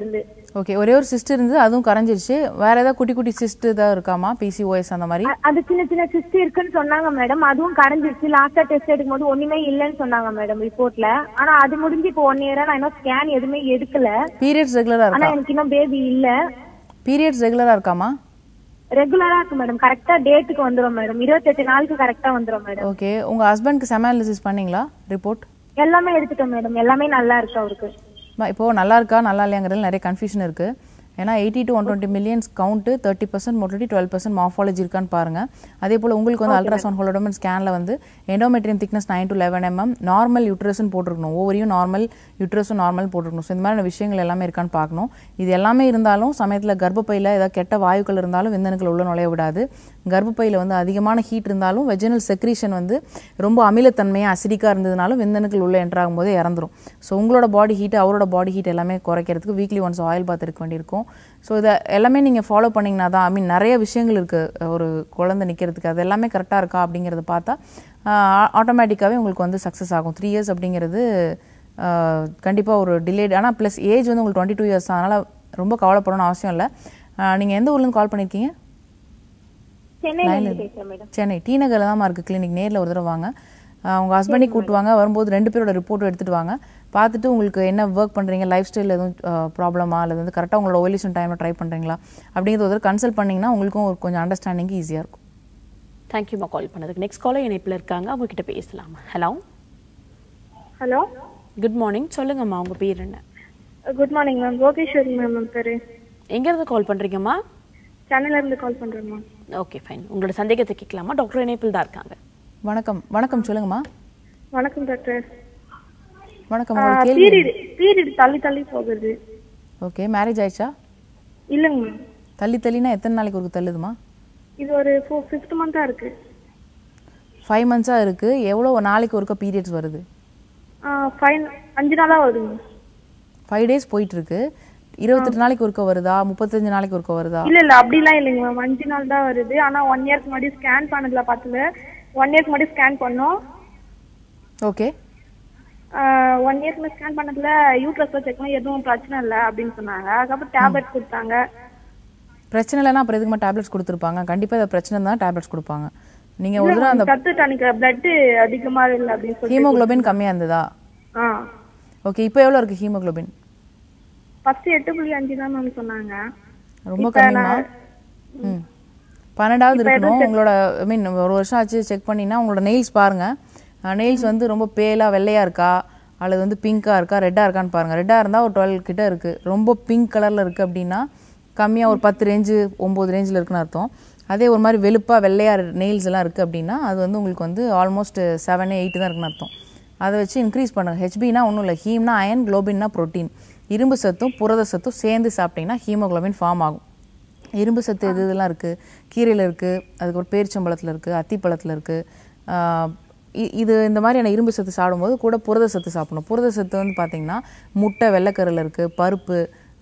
ஓகே ஒரே ஒரு சிஸ்ட் இருந்து அதுவும் கரைஞ்சிருச்சு வேற ஏதாவது குட்டி குட்டி சிஸ்ட் ஏதாவது இருக்காமா பிசிஓஎஸ் அந்த மாதிரி அ- அது சின்ன சின்ன சிஸ்ட் இருக்குன்னு சொன்னாங்க மேடம் அதுவும் கரைஞ்சிருச்சு லாஸ்டா டெஸ்ட் எடுக்கும் போது ஒண்ணுமே இல்லைன்னு சொன்னாங்க மேடம் ரிப்போர்ட்ல ஆனா அது முடிஞ்சு இப்போ ஒன் இயரா நான் இன்னும் ஸ்கேன் எதுவுமே எடுக்கல பீரியட்ஸ் ரெகுலரா ஆனா இருக்கா எனக்கு இன்னும் பேபி இல்ல பீரியட்ஸ் ரெகுலரா இருக்காமா ரெகுலரா இருக்கு மேடம் கரெக்டா டேட்டுக்கு வந்துரும் மேடம் இருபத்தெட்டு நாளுக்கு கரெக்டா வந்துரும் மேடம் ஓகே உங்க ஹஸ்பண்ட்க்கு செமாலிசிஸ் பண்ணீங்களா ரிப்போர்ட் எல்லாமே எடுத்துட்டோம் மேடம் எல்லாமே நல்லா இருக்கு அவருக்கு இப்போ நல்லா இருக்கா நல்லா இல்லையாங்கிறதுல நிறைய கன்ஃபியூஷன் இருக்கு ஏன்னா eighty to one twenty millions count thirty percent motility twelve percent morphology இருக்கான்னு பாருங்க அதே போல் உங்களுக்கு வந்து அல்ட்ராசவுண்ட் ஹோலோடோமன் ஸ்கேனில் வந்து endometrium thickness nine to eleven mm normal யூட்ரஸ்னு போட்டிருக்கணும் ஓவரியும் நார்மல் யூட்ரஸும் நார்மல் போட்டிருக்கணும் ஸோ இந்த மாதிரியான விஷயங்கள் எல்லாமே இருக்கான்னு பார்க்கணும் இது எல்லாமே இருந்தாலும் சமயத்தில் கர்ப்பப்பையில் ஏதாவது கெட்ட வாயுக்கள் இருந்தாலும் விந்தணுக்கள் உள்ள நுழைய விடாது கர்ப்பப்பையில் வந்து அதிகமான ஹீட் இருந்தாலும் வெஜினல் செக்ரீஷன் வந்து ரொம்ப அமிலத்தன்மையாக அசிடிக்காக இருந்ததுனாலும் விந்தணுக்கள் உள்ளே என்ட்ரு ஆகும்போது இறந்துரும் ஸோ உங்களோட பாடி ஹீட் அவரோட பாடி ஹீட் எல்லாமே குறைக்கிறதுக்கு வீக்லி ஒன்ஸ் ஆயில் பாத் இருக்க வேண்டியிருக்கும் ஸோ இதை எல்லாமே நீங்கள் ஃபாலோ பண்ணிங்கன்னா தான் ஐ மீன் நிறைய விஷயங்கள் இருக்குது ஒரு குழந்தை நிற்கிறதுக்கு அது எல்லாமே கரெக்டாக இருக்கா அப்படிங்கிறத பார்த்தா ஆட்டோமேட்டிக்காகவே உங்களுக்கு வந்து சக்ஸஸ் ஆகும் த்ரீ இயர்ஸ் அப்படிங்கிறது கண்டிப்பாக ஒரு டிலேட் ஆனால் ப்ளஸ் ஏஜ் வந்து உங்களுக்கு டுவெண்ட்டி டூ இயர்ஸ் தான் அதனால் ரொம்ப கவலைப்படணும்னு அவசியம் இல்லை நீங்கள் எந்த ஊர்லேருந்து கால் பண்ணியிருக்கீங்க சென்னையில லைன்ல இருந்து இரு. பேசுறேன் மேடம் சென்னை டி நகரில் தான் இருக்குது கிளினிக் நேரில் ஒரு தடவை வாங்க ஆஹ் உங்க ஹஸ்பண்டை கூட்டு வாங்க வரும்போது ரெண்டு பேரோட ரிப்போர்ட்டும் எடுத்துட்டு வாங்க பார்த்துட்டு உங்களுக்கு என்ன ஒர்க் பண்ணுறீங்க லைஃப் ஸ்டைல் எதுவும் ப்ராப்ளமா அல்லது வந்து கரெக்டாக உங்களோட ஓவலேஷன் டைமில் ட்ரை பண்ணுறீங்களா அப்படிங்கிறது ஒரு கன்சல்ட் பண்ணிங்கன்னா உங்களுக்கும் ஒரு கொஞ்சம் அண்டர்ஸ்டாண்டிங் ஈஸியாக இருக்கும் தேங்க்யூமா கால் பண்ணதுக்கு நெக்ஸ்ட் காலர் இணைப்பில் இருக்காங்க அவங்க கிட்ட பேசலாம் ஹலோ ஹலோ குட் மார்னிங் சொல்லுங்கம்மா உங்க பேர் என்ன good morning ma'am Yogeswari ma'am என் பேரு எங்க இருந்து கால் பண்றீங்கம்மா சென்னையில இருந்து கால் பண்றேன் மேம் ஓகே ஃபைன் உங்களோட சந்தேகத்தை கேட்கலாமா டாக்டர் இணைப்பில் தான் இருக்காங்க வணக்கம் வணக்கம் சொல்லுங்கம்மா வணக்கம் டாக்டர் வணக்கம் உங்களோட கேள்வி பீரியட் பீரியட் தள்ளி தள்ளி போகுது ஓகே மேரேஜ் ஆயிடுச்சா இல்லைங்க மேம் தள்ளி தள்ளினா எத்தனை நாளைக்கு ஒரு தள்ளுதுமா இது ஒரு ஃபோர் ஃபிஃப்த் மந்தா இருக்கு ஃபைவ் மந்த்ஸாக இருக்குது எவ்வளோ நாளைக்கு ஒருக்க பீரியட்ஸ் வருது ஃபைன் அஞ்சு நாளா வருதுங்க ஃபைவ் டேஸ் போயிட்டு இருக்கு இருபத்தெட்டு நாளைக்கு ஒருக்க வருதா முப்பத்தஞ்சு நாளைக்கு ஒருக்க வருதா இல்ல இல்ல அப்படிலாம் இல்லைங்க மேம் அஞ்சு நாள் தான் வருது ஆனா ஒன் இயர்க்கு முன்னாடி ஸ்கேன் பண்ணதுல பார்த்ததுல ஒன் இயர்க்கு முன்னாடி ஸ்கேன் பண்ணோம் ஓகே ஒன் இயர்க்கு ஸ்கேன் பண்ணதுல யூட்ரஸ்ல செக் பண்ணி எதுவும் பிரச்சனை இல்லை அப்படின்னு சொன்னாங்க அதுக்கப்புறம் டேப்லெட் கொடுத்தாங்க பிரச்சனை இல்லைன்னா அப்புறம் எதுக்குமா டேப்லெட்ஸ் கொடுத்துருப்பாங்க கண்டிப்பாக இது பிரச்சனை தான் டேப்லெட்ஸ் கொடுப்பாங்க நீங்கள் ஒரு தடவை அந்த சத்து டானிக் பிளட் அதிகமா இல்லை அப்படின்னு சொல்லி ஹீமோகுளோபின் கம்மியாக இருந்ததா ஆ ஓகே இப்போ எவ்வளோ இருக்குது ஹீமோகுளோபின் ஃபர்ஸ்ட் எட்டு புள்ளி அஞ்சு தான் மேம் சொன்னாங்க ரொம்ப இப்ப கம்மிமா நான்- ம் பன்னெண்டாவது இப்ப இருக்கணும் எதுவும் உங்களோட ஐ மீன் ஒரு வருஷம் ஆச்சு செக் பண்ணினா உங்களோட நெயில்ஸ் பாருங்க நெயில்ஸ் வந்து ரொம்ப பேலாக வெள்ளையா இருக்கா அல்லது வந்து பிங்காக இருக்கா ரெட்டாக இருக்கான்னு பாருங்க ரெட்டாக இருந்தால் ஒரு டுவெல் கிட்ட இருக்கு ரொம்ப பிங்க் கலரில் இருக்கு அப்படின்னா கம்மியாக ஒரு பத்து ரேஞ்சு ஒம்பது ரேஞ்சில் இருக்குன்னு அர்த்தம் அதே ஒரு மாதிரி வெளுப்பாக வெள்ளையா நெயில்ஸ் எல்லாம் இருக்குது அப்படின்னா அது வந்து உங்களுக்கு வந்து ஆல்மோஸ்ட் செவன் எயிட் தான் இருக்குன்னு அர்த்தம் அதை வச்சு இன்க்ரீஸ் பண்ணுங்க ஹெச்பினா ஒன்றும் இல்லை ஹீம்னா அயன் குளோபின்னா புரோட்டீன் இரும்பு சத்தும் புரத சத்தும் சேர்ந்து சாப்பிட்டீங்கன்னா ஹீமோகுளோபின் ஃபார்ம் ஆகும் இரும்பு சத்து எது இதெல்லாம் இருக்குது கீரையில் இருக்குது அதுக்கப்புறம் பேரிச்சம்பழத்தில் இருக்குது அத்திப்பழத்தில் இருக்குது இது இந்த மாதிரியான இரும்பு சத்து சாப்பிடும்போது கூட புரத சத்து சாப்பிடணும் புரத சத்து வந்து பார்த்திங்கன்னா முட்டை வெள்ளைக்கரில் இருக்குது பருப்பு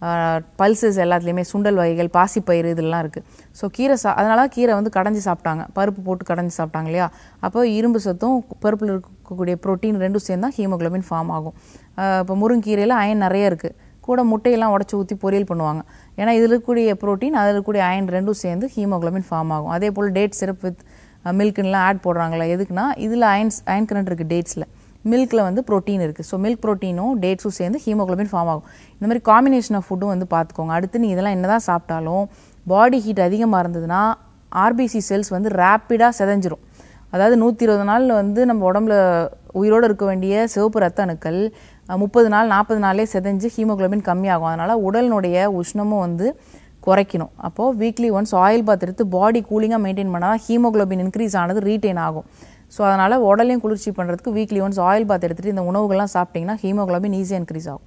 பல்சஸ் எல்லாத்துலேயுமே சுண்டல் வகைகள் பாசிப்பயிறு இதெல்லாம் இருக்குது ஸோ கீரை சா அதனால தான் கீரை வந்து கடைஞ்சி சாப்பிட்டாங்க பருப்பு போட்டு கடைஞ்சி சாப்பிட்டாங்க இல்லையா அப்போ இரும்பு சத்தும் பருப்பில் இருக்கக்கூடிய புரோட்டீன் ரெண்டும் சேர்ந்து தான் ஹீமோகுளோபின் ஃபார்ம் ஆகும் இப்போ முருங்கீரையில் அயன் நிறைய இருக்குது கூட முட்டையெல்லாம் உடச்சி ஊற்றி பொரியல் பண்ணுவாங்க ஏன்னா இதில் இருக்கக்கூடிய புரோட்டீன் அதில் இருக்கக்கூடிய அயன் ரெண்டும் சேர்ந்து ஹீமோகுளோபின் ஃபார்ம் ஆகும் அதே போல் டேட் சிரப் வித் மில்க்குன்னெலாம் ஆட் போடுறாங்களா எதுக்குன்னா இதில் அயன்ஸ் அயன் கரண்ட் இருக்குது டேட்ஸில் மில்கில் வந்து ப்ரோட்டீன் இருக்குது ஸோ மில்க் ப்ரோட்டீனும் டேட்ஸும் சேர்ந்து ஹீமோகுளோபின் ஃபார்ம் ஆகும் இந்த மாதிரி காம்பினேஷன் ஆஃப் ஃபுட்டும் வந்து பார்த்துக்கோங்க அடுத்து நீங்கள் இதெல்லாம் என்னதான் சாப்பிட்டாலும் பாடி ஹீட் அதிகமாக இருந்ததுன்னா ஆர்பிசி செல்ஸ் வந்து ரேப்பிடாக செதஞ்சிரும் அதாவது நூற்றி இருபது நாளில் வந்து நம்ம உடம்புல உயிரோடு இருக்க வேண்டிய சிவப்பு ரத்த அணுக்கள் முப்பது நாள் நாற்பது நாளே செதஞ்சு ஹீமோகுளோபின் கம்மியாகும் அதனால் உடலினுடைய உஷ்ணமும் வந்து குறைக்கணும் அப்போது வீக்லி ஒன்ஸ் ஆயில் பாத் எடுத்து பாடி கூலிங்காக மெயின்டைன் பண்ணால் தான் ஹீமோகுளோபின் இன்க்ரீஸ் ஆனது ரீட்டைன் ஆகும் ஸோ அதனால் உடலையும் குளிர்ச்சி பண்ணுறதுக்கு வீக்லி ஒன்ஸ் ஆயில் பாத் எடுத்துகிட்டு இந்த உணவுகள்லாம் சாப்பிட்டிங்கன்னா ஹீமோகுளோபின் ஈஸியாக இன்க்ரீஸ் ஆகும்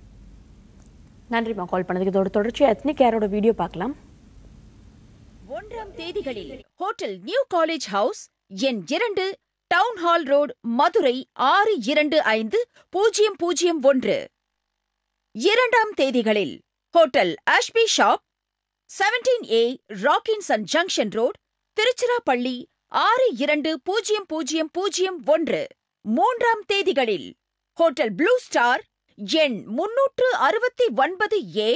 நன்றிம்மா கால் பண்ணதுக்கு இதோட தொடர்ச்சி எத்னிக் கேரோட வீடியோ பார்க்கலாம் ஒன்றாம் தேதிகளில் ஹோட்டல் நியூ காலேஜ் ஹவுஸ் எண் இரண்டு டவுன் ஹால் ரோடு மதுரை ஆறு இரண்டு ஐந்து பூஜ்ஜியம் பூஜ்ஜியம் ஒன்று இரண்டாம் தேதிகளில் ஹோட்டல் ஆஷ்பி ஷாப் செவன்டீன் ஏ ராக்கின்சன் ஜங்ஷன் ரோட் திருச்சிராப்பள்ளி ஆறு இரண்டு பூஜ்ஜியம் பூஜ்ஜியம் பூஜ்ஜியம் ஒன்று மூன்றாம் தேதிகளில் ஹோட்டல் ப்ளூ ஸ்டார் எண் முன்னூற்று அறுபத்தி ஒன்பது ஏ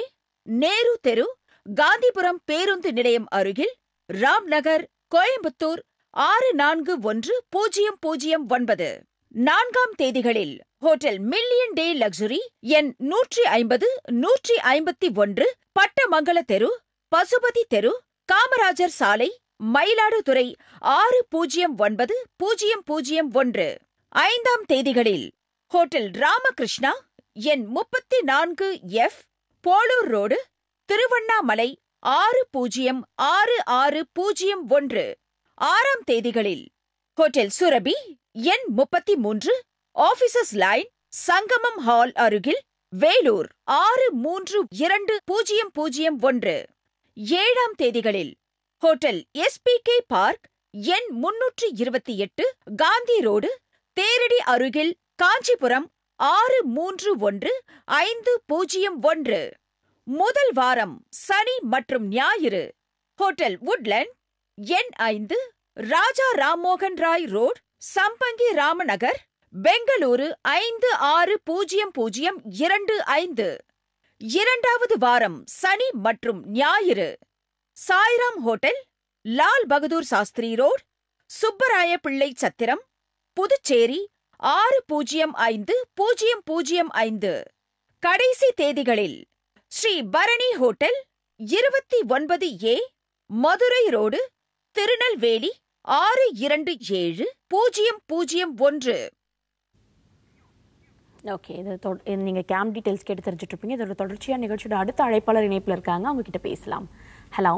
நேரு தெரு காந்திபுரம் பேருந்து நிலையம் அருகில் ராம்நகர் கோயம்புத்தூர் ஆறு நான்கு ஒன்று பூஜ்ஜியம் பூஜ்ஜியம் ஒன்பது நான்காம் தேதிகளில் ஹோட்டல் மில்லியன் டே லக்ஸுரி எண் நூற்றி ஐம்பது நூற்றி ஐம்பத்தி ஒன்று பட்டமங்கல தெரு பசுபதி தெரு காமராஜர் சாலை மயிலாடுதுறை ஆறு பூஜ்ஜியம் ஒன்பது பூஜ்ஜியம் பூஜ்ஜியம் ஒன்று ஐந்தாம் தேதிகளில் ஹோட்டல் ராமகிருஷ்ணா எண் முப்பத்தி நான்கு எஃப் போலூர் ரோடு திருவண்ணாமலை ஆறு பூஜ்ஜியம் ஆறு ஆறு பூஜ்ஜியம் ஒன்று ஆறாம் தேதிகளில் ஹோட்டல் சுரபி எண் முப்பத்தி மூன்று ஆபீசர்ஸ் லைன் சங்கமம் ஹால் அருகில் வேலூர் ஆறு மூன்று இரண்டு பூஜ்ஜியம் பூஜ்ஜியம் ஒன்று ஏழாம் தேதிகளில் ஹோட்டல் எஸ்பிகே பார்க் எண் முன்னூற்று இருபத்தி எட்டு காந்தி ரோடு தேரடி அருகில் காஞ்சிபுரம் ஆறு மூன்று ஒன்று ஐந்து பூஜ்ஜியம் ஒன்று முதல் வாரம் சனி மற்றும் ஞாயிறு ஹோட்டல் வுட்லண்ட் எண் ஐந்து ராஜா ராம்மோகன் ராய் ரோட் சம்பங்கி ராமநகர் பெங்களூரு ஐந்து ஆறு பூஜ்ஜியம் பூஜ்ஜியம் இரண்டு ஐந்து இரண்டாவது வாரம் சனி மற்றும் ஞாயிறு சாய்ராம் ஹோட்டல் லால் பகதூர் சாஸ்திரி ரோட் சுப்பராய பிள்ளை சத்திரம் புதுச்சேரி ஆறு பூஜ்ஜியம் ஐந்து பூஜ்ஜியம் பூஜ்ஜியம் ஐந்து கடைசி தேதிகளில் ஸ்ரீ பரணி ஹோட்டல் இருபத்தி ஒன்பது ஏ மதுரை ரோடு திருநெல்வேலி ஆறு இரண்டு ஏழு பூஜ்ஜியம் பூஜ்ஜியம் ஒன்று ஓகே இது தொட- இது நீங்க கேம்ப் டீடைல்ஸ் கேட்டு தெரிஞ்சுட்டு இருப்பீங்க இதோட தொடர்ச்சியா நிகழ்ச்சியோட அடுத்த அழைப்பாளர் இணைப்புல இருக்காங்க அவங்க கிட்ட பேசலாம் ஹலோ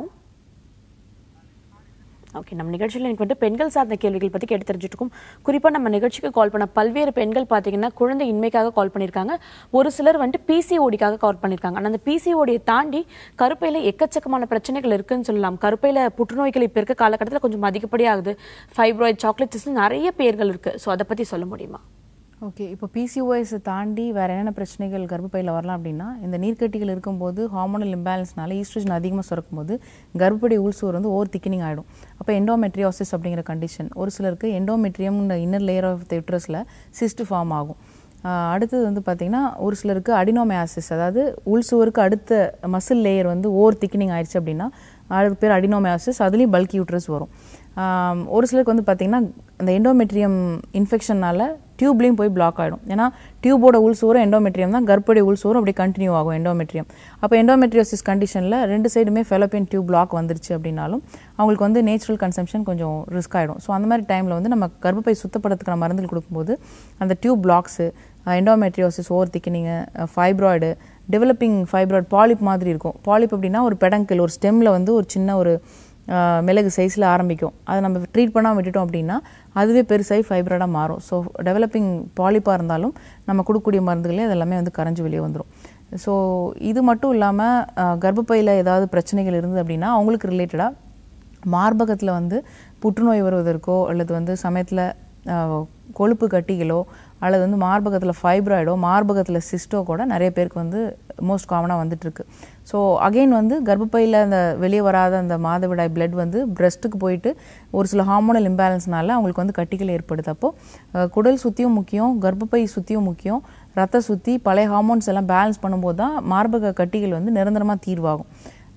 ஓகே நம்ம நிகழ்ச்சியில் எனக்கு வந்து பெண்கள் சார்ந்த கேள்விகள் பற்றி கேட்டு தெரிஞ்சுட்டு இருக்கோம் குறிப்பாக நம்ம நிகழ்ச்சிக்கு கால் பண்ண பல்வேறு பெண்கள் பார்த்தீங்கன்னா குழந்தை இன்மைக்காக கால் பண்ணியிருக்காங்க ஒரு சிலர் வந்துட்டு பிசிஓடிக்காக கால் பண்ணியிருக்காங்க ஆனால் அந்த பிசிஓடியை தாண்டி கருப்பையில் எக்கச்சக்கமான பிரச்சனைகள் இருக்குன்னு சொல்லலாம் கருப்பையில் புற்றுநோய்கள் இப்போ இருக்க காலகட்டத்தில் கொஞ்சம் அதிகப்படியாகுது ஃபைப்ராய்ட் சாக்லேட்ஸ் நிறைய பேர்கள் இருக்குது ஸோ அதை பற்றி சொல்ல முடியுமா ஓகே இப்போ பிசிஓஎஸை தாண்டி வேறு என்னென்ன பிரச்சனைகள் கர்ப்பப்பையில் வரலாம் அப்படின்னா இந்த நீர்க்கட்டிகள் இருக்கும்போது ஹார்மோனல் இம்பேலன்ஸ்னால ஈஸ்ட்ரோஜன் அதிகமாக சுரக்கும்போது கர்ப்பப்படி உள்சுவர் வந்து ஓவர் திக்கினிங் ஆகிடும் அப்போ எண்டோமெட்ரியோசிஸ் அப்படிங்கிற கண்டிஷன் ஒரு சிலருக்கு endometrium inner layer of the யூட்ரஸில் சிஸ்ட் ஃபார்ம் ஆகும் ஆஹ் அடுத்தது வந்து பார்த்திங்கன்னா ஒரு சிலருக்கு அடினோமயாசிஸ் அதாவது உள்சுவருக்கு அடுத்த மசில் லேயர் வந்து ஓவர் திக்கினிங் ஆயிடுச்சு அப்படின்னா அதுக்கு பேர் அடினோமயாசிஸ் அதுலேயும் பல்கி யூட்ரஸ் வரும் ஆம், ஒரு சிலருக்கு வந்து பார்த்திங்கன்னா அந்த எண்டோமெட்ரியம் இன்ஃபெக்ஷனால டியூப்லேயும் போய் பிளாக் ஆகிடும் ஏன்னா டியூபோட உள்சுவரும் எண்டோமெட்ரியம் தான் கர்ப்படைய உள்சுவரும் அப்படியே கண்டினியூ ஆகும் எண்டோமெட்ரியம் அப்போ எண்டோமெட்ரியோசிஸ் கண்டிஷனில் ரெண்டு சைடுமே ஃபெலோப்பியன் டியூப் பிளாக் வந்துருச்சு அப்படின்னாலும் அவங்களுக்கு வந்து நேச்சுரல் கன்சம்ஷன் கொஞ்சம் ரிஸ்க் ஆகிடும் ஸோ அந்த மாதிரி டைமில் வந்து நம்ம கர்ப்பப்பை சுத்தப்படுறதுக்கான மருந்துகள் கொடுக்கும்போது அந்த tube blocks endometriosis over thickening fibroid developing fibroid polyp மாதிரி இருக்கும் பாலிப் அப்படின்னா ஒரு பெடங்கிள் ஒரு ஸ்டெம்மில் வந்து ஒரு சின்ன ஒரு ஆஹ் மிளகு சைஸில் ஆரம்பிக்கும் அதை நம்ம ட்ரீட் பண்ணாமல் விட்டுட்டோம் அப்படின்னா அதுவே பெருசாகி ஃபைப்ராய்டாக மாறும் ஸோ டெவலப்பிங் பாலிப்பாக இருந்தாலும் நம்ம கொடுக்கக்கூடிய மருந்துகளே அது எல்லாமே வந்து கரைஞ்சு வெளியே வந்துடும் ஸோ இது மட்டும் இல்லாமல் கர்ப்பப்பையில் ஏதாவது பிரச்சனைகள் இருந்தது அப்படின்னா அவங்களுக்கு ரிலேட்டடாக மார்பகத்தில் வந்து புற்றுநோய் வருவதற்கோ அல்லது வந்து சமயத்தில் கொழுப்பு கட்டிகளோ அல்லது வந்து மார்பகத்தில் ஃபைப்ராய்டோ மார்பகத்தில் சிஸ்டோ கூட நிறைய பேருக்கு வந்து மோஸ்ட் காமனாக வந்துட்டுருக்கு ஸோ அகெயின் வந்து கர்ப்பப்பையில் அந்த வெளியே வராத அந்த மாதவிடாய் பிளட் வந்து பிரஸ்ட்டுக்கு போயிட்டு ஒரு சில ஹார்மோனல் இம்பேலன்ஸ்னால அவங்களுக்கு வந்து கட்டிகள் ஏற்படுது அப்போ அஹ், குடல் சுத்தியும் முக்கியம் கர்ப்பப்பை சுத்தியும் முக்கியம் ரத்த சுத்தி பழைய ஹார்மோன்ஸ் எல்லாம் பேலன்ஸ் பண்ணும்போது தான் மார்பக கட்டிகள் வந்து நிரந்தரமாக தீர்வாகும்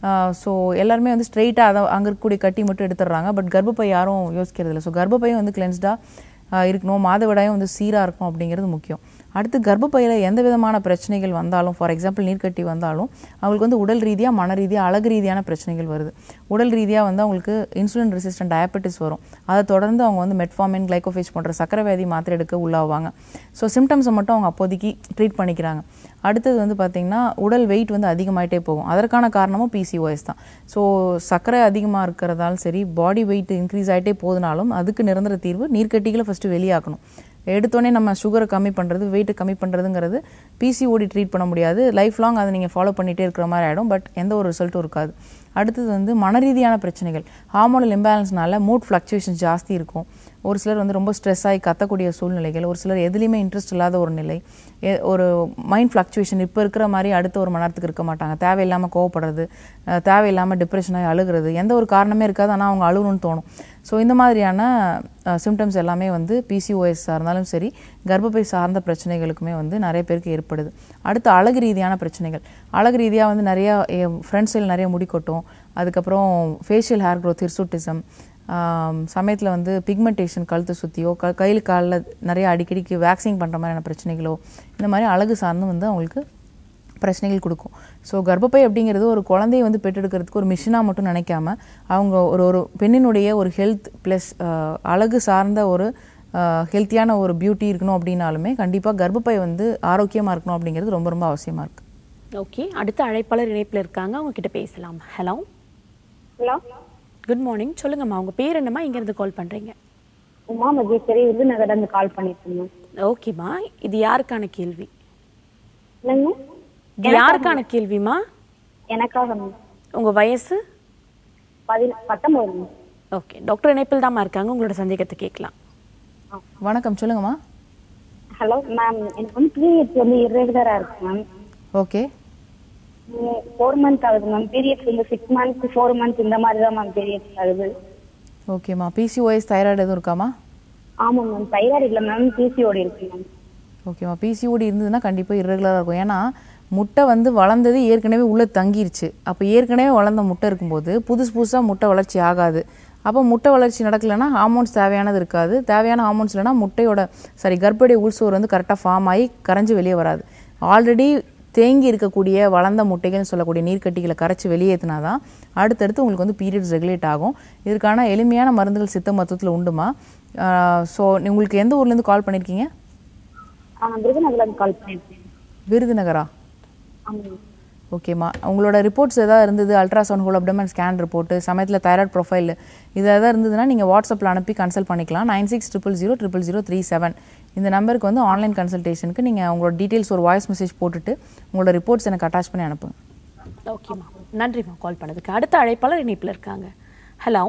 ஸோ எல்லாருமே வந்து ஸ்ட்ரெயிட்டாக அதை அங்கே இருக்கக்கூடிய கட்டி மட்டும் எடுத்துடுறாங்க பட் கர்ப்பப்பை யாரும் யோசிக்கிறது இல்லை ஸோ கர்ப்பப்பையும் வந்து கிளென்ஸ்டாக இருக்கணும் மாதவிடாயும் வந்து சீராக இருக்கும் அப்படிங்கிறது முக்கியம் அடுத்து கர்ப்பப்பையில் எந்த விதமான பிரச்சனைகள் வந்தாலும் ஃபார் எக்ஸாம்பிள் நீர்க்கட்டி வந்தாலும் அவங்களுக்கு வந்து உடல் ரீதியாக மன ரீதியாக அழகு ரீதியான பிரச்சனைகள் வருது உடல் ரீதியாக வந்து அவங்களுக்கு இன்சுலின் ரெசிஸ்டன்ட் டயபெட்டிஸ் வரும் அதை தொடர்ந்து அவங்க வந்து மெட்ஃபார்மின் கிளைகோஃபேஜ் போன்ற சக்கரை வியாதி மாத்திரை எடுக்க உள்ளாவாங்க ஸோ சிம்டம்ஸை மட்டும் அவங்க அப்போதைக்கு ட்ரீட் பண்ணிக்கிறாங்க அடுத்தது வந்து பார்த்திங்கன்னா உடல் வெயிட் வந்து அதிகமாயிட்டே போகும் அதற்கான காரணமும் பிசிஓஎஸ் தான் ஸோ சர்க்கரை அதிகமாக இருக்கிறதாலும் சரி பாடி வெயிட் இன்க்ரீஸ் ஆகிட்டே போதுனாலும் அதுக்கு நிரந்தர தீர்வு நீர்க்கட்டிகளை ஃபஸ்ட்டு வெளியாக்கணும் எடுத்தோடனே நம்ம சுகரை கம்மி பண்ணுறது வெயிட்டை கம்மி பண்ணுறதுங்கிறது பிசிஓடி ட்ரீட் பண்ண முடியாது லைஃப் லாங் அதை நீங்கள் ஃபாலோ பண்ணிகிட்டே இருக்கிற மாதிரி ஆகிடும் பட் எந்த ஒரு ரிசல்ட்டும் இருக்காது அடுத்தது வந்து மனரீதியான பிரச்சனைகள் ஹார்மோனல் இம்பேலன்ஸ்னால மூட் ஃப்ளக்சுவேஷன்ஸ் ஜாஸ்தி இருக்கும் ஒரு சிலர் வந்து ரொம்ப ஸ்ட்ரெஸ் ஆகி கத்தக்கூடிய சூழ்நிலைகள் ஒரு சிலர் எதுலேயுமே இன்ட்ரெஸ்ட் இல்லாத ஒரு நிலை எ- ஒரு மைண்ட் ஃப்ளக்சுவேஷன் இப்போ இருக்கிற மாதிரி அடுத்த ஒரு மணி நேரத்துக்கு இருக்க மாட்டாங்க தேவையில்லாமல் கோவப்படுறது அஹ் தேவையில்லாமல் டிப்ரெஷனாகி அழுகிறது எந்த ஒரு காரணமே இருக்காது ஆனால் அவங்க அழுகணும்னு தோணும் ஸோ இந்த மாதிரியான சிம்டம்ஸ் எல்லாமே வந்து பிசிஓஎஸ் இருந்தாலும் சரி கர்ப்பப்பை சார்ந்த பிரச்சனைகளுக்குமே வந்து நிறைய பேருக்கு ஏற்படுது அடுத்து அழகு ரீதியான பிரச்சனைகள் அழகு ரீதியாக வந்து நிறையா ஃப்ரண்ட்ஸில் நிறைய முடி கொட்டும் அதுக்கப்புறம் ஃபேஷியல் ஹேர் க்ரோத் ஹிர்சுட்டிசம் சமயத்தில் வந்து பிக்மெண்டேஷன் கழுத்து சுற்றியோ க கையில் காலில் நிறைய அடிக்கடிக்கு வேக்சிங் பண்ணுற மாதிரியான பிரச்சனைகளோ இந்த மாதிரி அழகு சார்ந்து வந்து அவங்களுக்கு பிரச்சனைகள் கொடுக்கும் ஸோ கர்ப்பப்பை அப்படிங்கிறது ஒரு குழந்தையை வந்து பெற்றெடுக்கிறதுக்கு ஒரு மிஷினாக மட்டும் நினைக்காம அவங்க ஒரு ஒரு பெண்ணினுடைய ஒரு ஹெல்த் ப்ளஸ் அழகு சார்ந்த ஒரு ஹெல்த்தியான ஒரு பியூட்டி இருக்கணும் அப்படின்னாலுமே கண்டிப்பாக கர்ப்பப்பை வந்து ஆரோக்கியமாக இருக்கணும் அப்படிங்கிறது ரொம்ப ரொம்ப அவசியமாக இருக்குது ஓகே அடுத்த அழைப்பாளர் இணைப்பில் இருக்காங்க அவங்க கிட்ட பேசலாம் ஹலோ ஹலோ குட் மார்னிங் சொல்லுங்கம்மா உங்க பேர் என்னம்மா இங்க இருந்து கால் பண்றீங்க உமா மகேஸ்வரி விருதுநகர்ல இருந்து கால் பண்ணிருக்கேன் ஓகேம்மா இது யாருக்கான கேள்வி இல்லைங்க இது யாருக்கான கேள்விமா எனக்காக மேம் உங்க வயசு பதின பத்தொன்பது மேம் ஓகே டாக்டர் இணைப்பில் தாம்மா இருக்காங்க உங்களோட சந்தேகத்தை கேட்கலாம் வணக்கம் சொல்லுங்கம்மா ஹலோ மேம் எனக்கு வந்து பீரியட்ஸ் வந்து இரெகுலரா இருக்கு மேம் ஓகே ஃபோர் மந்த் ஆகுது மேம் பீரியட்ஸ் வந்து சிக்ஸ் மந்த் ஃபோர் மந்த் இந்த மாதிரி தான் மேம் பீரியட்ஸ் ஆகுது ஓகேம்மா பிசிஓஎஸ் தைராய்டு எதுவும் இருக்காமா ஆமா மேம் தைராய்டு இல்ல மேம் பிசிஓடி இருக்கு மேம் ஓகேம்மா பிசிஓடி இருந்ததுன்னா கண்டிப்பாக இரெகுலராக இருக்கும் ஏன்னா முட்டை வந்து வளர்ந்தது ஏற்கனவே உள்ளே தங்கிருச்சு அப்போ ஏற்கனவே வளர்ந்த முட்டை இருக்கும்போது புதுசு புதுசாக முட்டை வளர்ச்சி ஆகாது அப்போ முட்டை வளர்ச்சி நடக்கலைன்னா ஹார்மோன்ஸ் தேவையானது இருக்காது தேவையான ஹார்மோன்ஸ் இல்லைன்னா முட்டையோட சாரி கர்ப்படைய உள்சோர் வந்து கரெக்டாக ஃபார்ம் ஆகி கரைஞ்சு வெளியே வராது ஆல்ரெடி தேங்கி இருக்கக்கூடிய வளர்ந்த முட்டைகள்னு சொல்லக்கூடிய நீர்க்கட்டிகளை கரைச்சி வெளியேற்றினா தான் அடுத்தடுத்து உங்களுக்கு வந்து பீரியட்ஸ் ரெகுலேட் ஆகும் இதற்கான எளிமையான மருந்துகள் சித்த மருத்துவத்தில் உண்டுமா ஸோ உங்களுக்கு எந்த ஊர்லேருந்து கால் பண்ணியிருக்கீங்க ஆ விருதுநகர்ல இருந்து கால் பண்ணிருக்கேன் விருதுநகரா ஆமா ஓகேம்மா உங்களோட ரிப்போர்ட்ஸ் எதாவது இருந்தது ultrasound whole abdomen scan report சமயத்தில் தைராய்டு ப்ரொஃபைல் இது எதாவது இருந்ததுன்னா நீங்கள் வாட்ஸ்அப்பில் அனுப்பி கன்சல்ட் பண்ணிக்கலாம் nine six triple zero triple zero three seven இந்த நம்பருக்கு வந்து ஆன்லைன் கன்சல்டேஷனுக்கு நீங்கள் உங்களோட டீட்டெயில்ஸ் ஒரு வாய்ஸ் மெசேஜ் போட்டுட்டு உங்களோட ரிப்போர்ட்ஸ் எனக்கு அட்டாச் பண்ணி அனுப்புங்க ஓகேம்மா நன்றிம்மா கால் பண்ணதுக்கு அடுத்த அழைப்பாளர் இணைப்பில் இருக்காங்க ஹலோ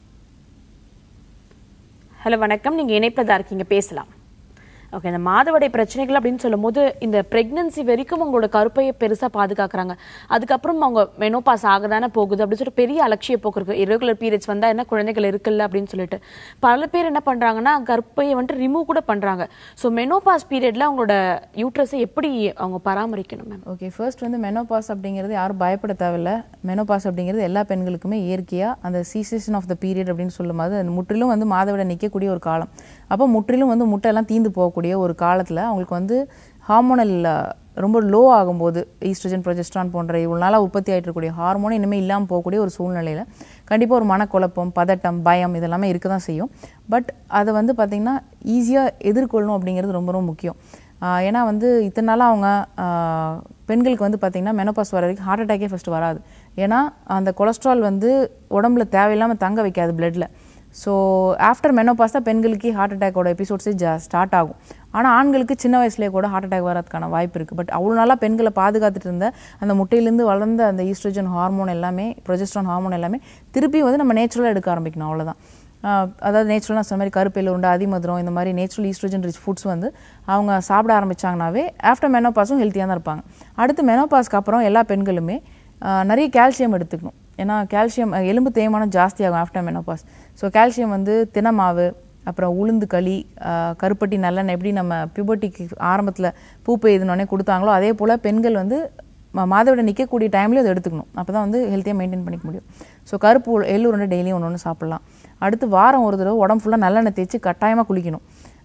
ஹலோ வணக்கம் நீங்க இணைப்பில் தான் இருக்கீங்க பேசலாம் ஓகே இந்த மாதவிடை பிரச்சனைகள் அப்படின்னு சொல்லும்போது இந்த பிரெக்னன்சி வரைக்கும் உங்களோட கருப்பையை பெருசா பாதுகாக்கிறாங்க அதுக்கப்புறம் அவங்க மெனோபாஸ் ஆகதானே போகுது அப்படின்னு சொல்லிட்டு பெரிய அலட்சிய போக்கு இருக்கு irregular பீரியட்ஸ் வந்தா என்ன குழந்தைகள் இருக்குல்ல அப்படின்னு சொல்லிட்டு பல பேர் என்ன பண்றாங்கன்னா கர்ப்பையை வந்துட்டு ரிமூவ் கூட பண்றாங்க ஸோ மெனோபாஸ் பீரியட்ல அவங்களோட யூட்ரஸை எப்படி அவங்க பராமரிக்கணும் மேம் ஓகே ஃபர்ஸ்ட் வந்து மெனோபாஸ் அப்படிங்கிறது யாரும் பயப்பட தேவையில்ல மெனோபாஸ் அப்படிங்கிறது எல்லா பெண்களுக்குமே இயற்கையாக அந்த சீசேஷன் ஆஃப் த பீரியட் அப்படின்னு சொல்லும்போது அது முற்றிலும் வந்து மாதவிட நிற்கக்கூடிய ஒரு காலம் அப்போ முற்றிலும் வந்து முட்டையெல்லாம் தீந்து போகக்கூடிய ஒரு காலத்தில் அவங்களுக்கு வந்து ஹார்மோனல் ரொம்ப லோ ஆகும்போது ஈஸ்ட்ரஜன் ப்ரொஜெஸ்ட்ரான் போன்ற இவ்வளோ நாளாக உற்பத்தி ஆகிட்டு இருக்கக்கூடிய ஹார்மோன் இனிமேல் இல்லாமல் போகக்கூடிய ஒரு சூழ்நிலையில் கண்டிப்பாக ஒரு மனக்குழப்பம் பதட்டம் பயம் இதெல்லாமே இருக்க தான் செய்யும் பட் அதை வந்து பார்த்திங்கன்னா ஈஸியாக எதிர்கொள்ளணும் அப்படிங்கிறது ரொம்ப ரொம்ப முக்கியம் ஆஹ் ஏன்னா வந்து இத்தனை நாளாக அவங்க ஆஹ் பெண்களுக்கு வந்து பார்த்திங்கன்னா மெனோபாஸ் வர வரைக்கும் ஹார்ட் அட்டாக்கே ஃபஸ்ட்டு வராது ஏன்னா அந்த கொலஸ்ட்ரால் வந்து உடம்புல தேவையில்லாமல் தங்க வைக்காது பிளட்டில் ஸோ ஆஃப்டர் மெனோபாஸ் தான் பெண்களுக்கு ஹார்ட் அட்டாக்கோட எபிசோட்ஸே ஜா ஸ்டார்ட் ஆகும் ஆனால் ஆண்களுக்கு சின்ன வயசுலேயே கூட ஹார்ட் அட்டாக் வரதுக்கான வாய்ப்பு இருக்குது பட் அவ்வளோ நாளாக பெண்களை பாதுகாத்துட்டு இருந்த அந்த முட்டையிலேருந்து வளர்ந்த அந்த ஈஸ்ட்ரோஜன் ஹார்மோன் எல்லாமே ப்ரொஜெஸ்ட்ரான் ஹார்மோன் எல்லாமே திருப்பி வந்து நம்ம நேச்சுரலாக எடுக்க ஆரம்பிக்கணும் அவ்வளோதான் ஆஹ் அதாவது நேச்சுரலாக சொன்ன மாதிரி கருப்பையில் உண்டு அதிமதுரம் இந்த மாதிரி நேச்சுரல் ஈஸ்ட்ரோஜன் ரிச் ஃபுட்ஸ் வந்து அவங்க சாப்பிட ஆரம்பிச்சாங்கனாவே ஆஃப்டர் மெனோபாஸும் ஹெல்த்தியாக தான் இருப்பாங்க அடுத்து மெனோபாஸ்க்கு அப்புறம் எல்லா பெண்களுமே ஆஹ் நிறைய கால்சியம் எடுத்துக்கணும் ஏன்னா கால்சியம் எலும்பு தேய்மானம் ஜாஸ்தியாகும் ஆஃப்டர் மெனோபாஸ் ஸோ கால்சியம் வந்து தினமாவு அப்புறம் உளுந்து களி ஆஹ் கருப்பட்டி நல்லெண்ணெய் எப்படி நம்ம பியூபர்ட்டிக்கு ஆரம்பத்தில் பூ பெய்துனோடனே கொடுத்தாங்களோ அதே போல் பெண்கள் வந்து ம- மாதவிட நிற்கக்கூடிய டைம்லேயும் அதை எடுத்துக்கணும் அப்போ தான் வந்து ஹெல்த்தியாக மெயின்டைன் பண்ணிக்க முடியும் ஸோ கருப்பு உ- எள்ளு உருண்டை டெய்லியும் ஒன்று ஒன்று சாப்பிட்லாம் அடுத்து வாரம் ஒரு தடவை உடம்பு ஃபுல்லாக நல்லெண்ணெய் தேய்ச்சி கட்டாயமாக குளிக்கணும்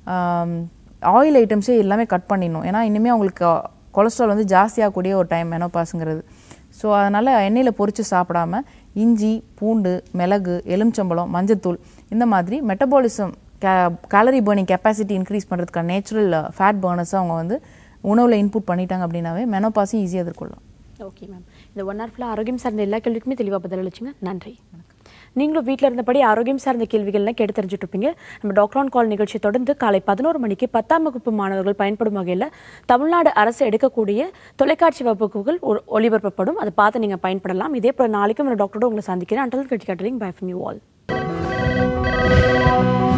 ஆயில் ஐட்டம்ஸே எல்லாமே கட் பண்ணிடணும் ஏன்னா இனிமேல் அவங்களுக்கு கொலஸ்ட்ரால் வந்து ஜாஸ்தியாகக்கூடிய ஒரு டைம் மெனோபாஸுங்கிறது ஸோ அதனால் எண்ணெயில் பொரித்து சாப்பிடாம இஞ்சி பூண்டு மிளகு எலுமிச்சம்பழம் மஞ்சத்தூள் இந்த மாதிரி மெட்டபாலிசம் கே கேலரி பர்னிங் கெப்பாசிட்டி இன்க்ரீஸ் பண்ணுறதுக்கான நேச்சுரல் ஃபேட் பர்னர்ஸை அவங்க வந்து உணவில் இன்புட் பண்ணிட்டாங்க அப்படின்னாவே மெனோபாஸும் ஈஸியாக எதிர்கொள்ளலாம் ஓகே மேம் இந்த ஒன் ஹவர் ஃபுல்லாக ஆரோக்கியம் சார்ந்த எல்லா கேள்விக்குமே தெளிவாக பதில் அளிச்சுங்க நன்றி நீங்களும் வீட்டில் இருந்தபடி ஆரோக்கியம் சார்ந்த கேள்விகள்லாம் கேட்டு தெரிஞ்சுட்டு இருப்பீங்க நம்ம டாக்டர் ஆன் கால் நிகழ்ச்சி தொடர்ந்து காலை பதினோரு மணிக்கு பத்தாம் வகுப்பு மாணவர்கள் பயன்படும் வகையில் தமிழ்நாடு அரசு எடுக்கக்கூடிய தொலைக்காட்சி வகுப்புகள் ஒ- ஒளிபரப்பப்படும் அதை பார்த்து நீங்கள் பயன்படலாம் இதே போல் நாளைக்கும் ஒரு டாக்டரோட உங்களை சந்திக்கிறேன் அண்டல் கட்சி கட்டலிங் பை ஃப்ரம் யூ ஆல்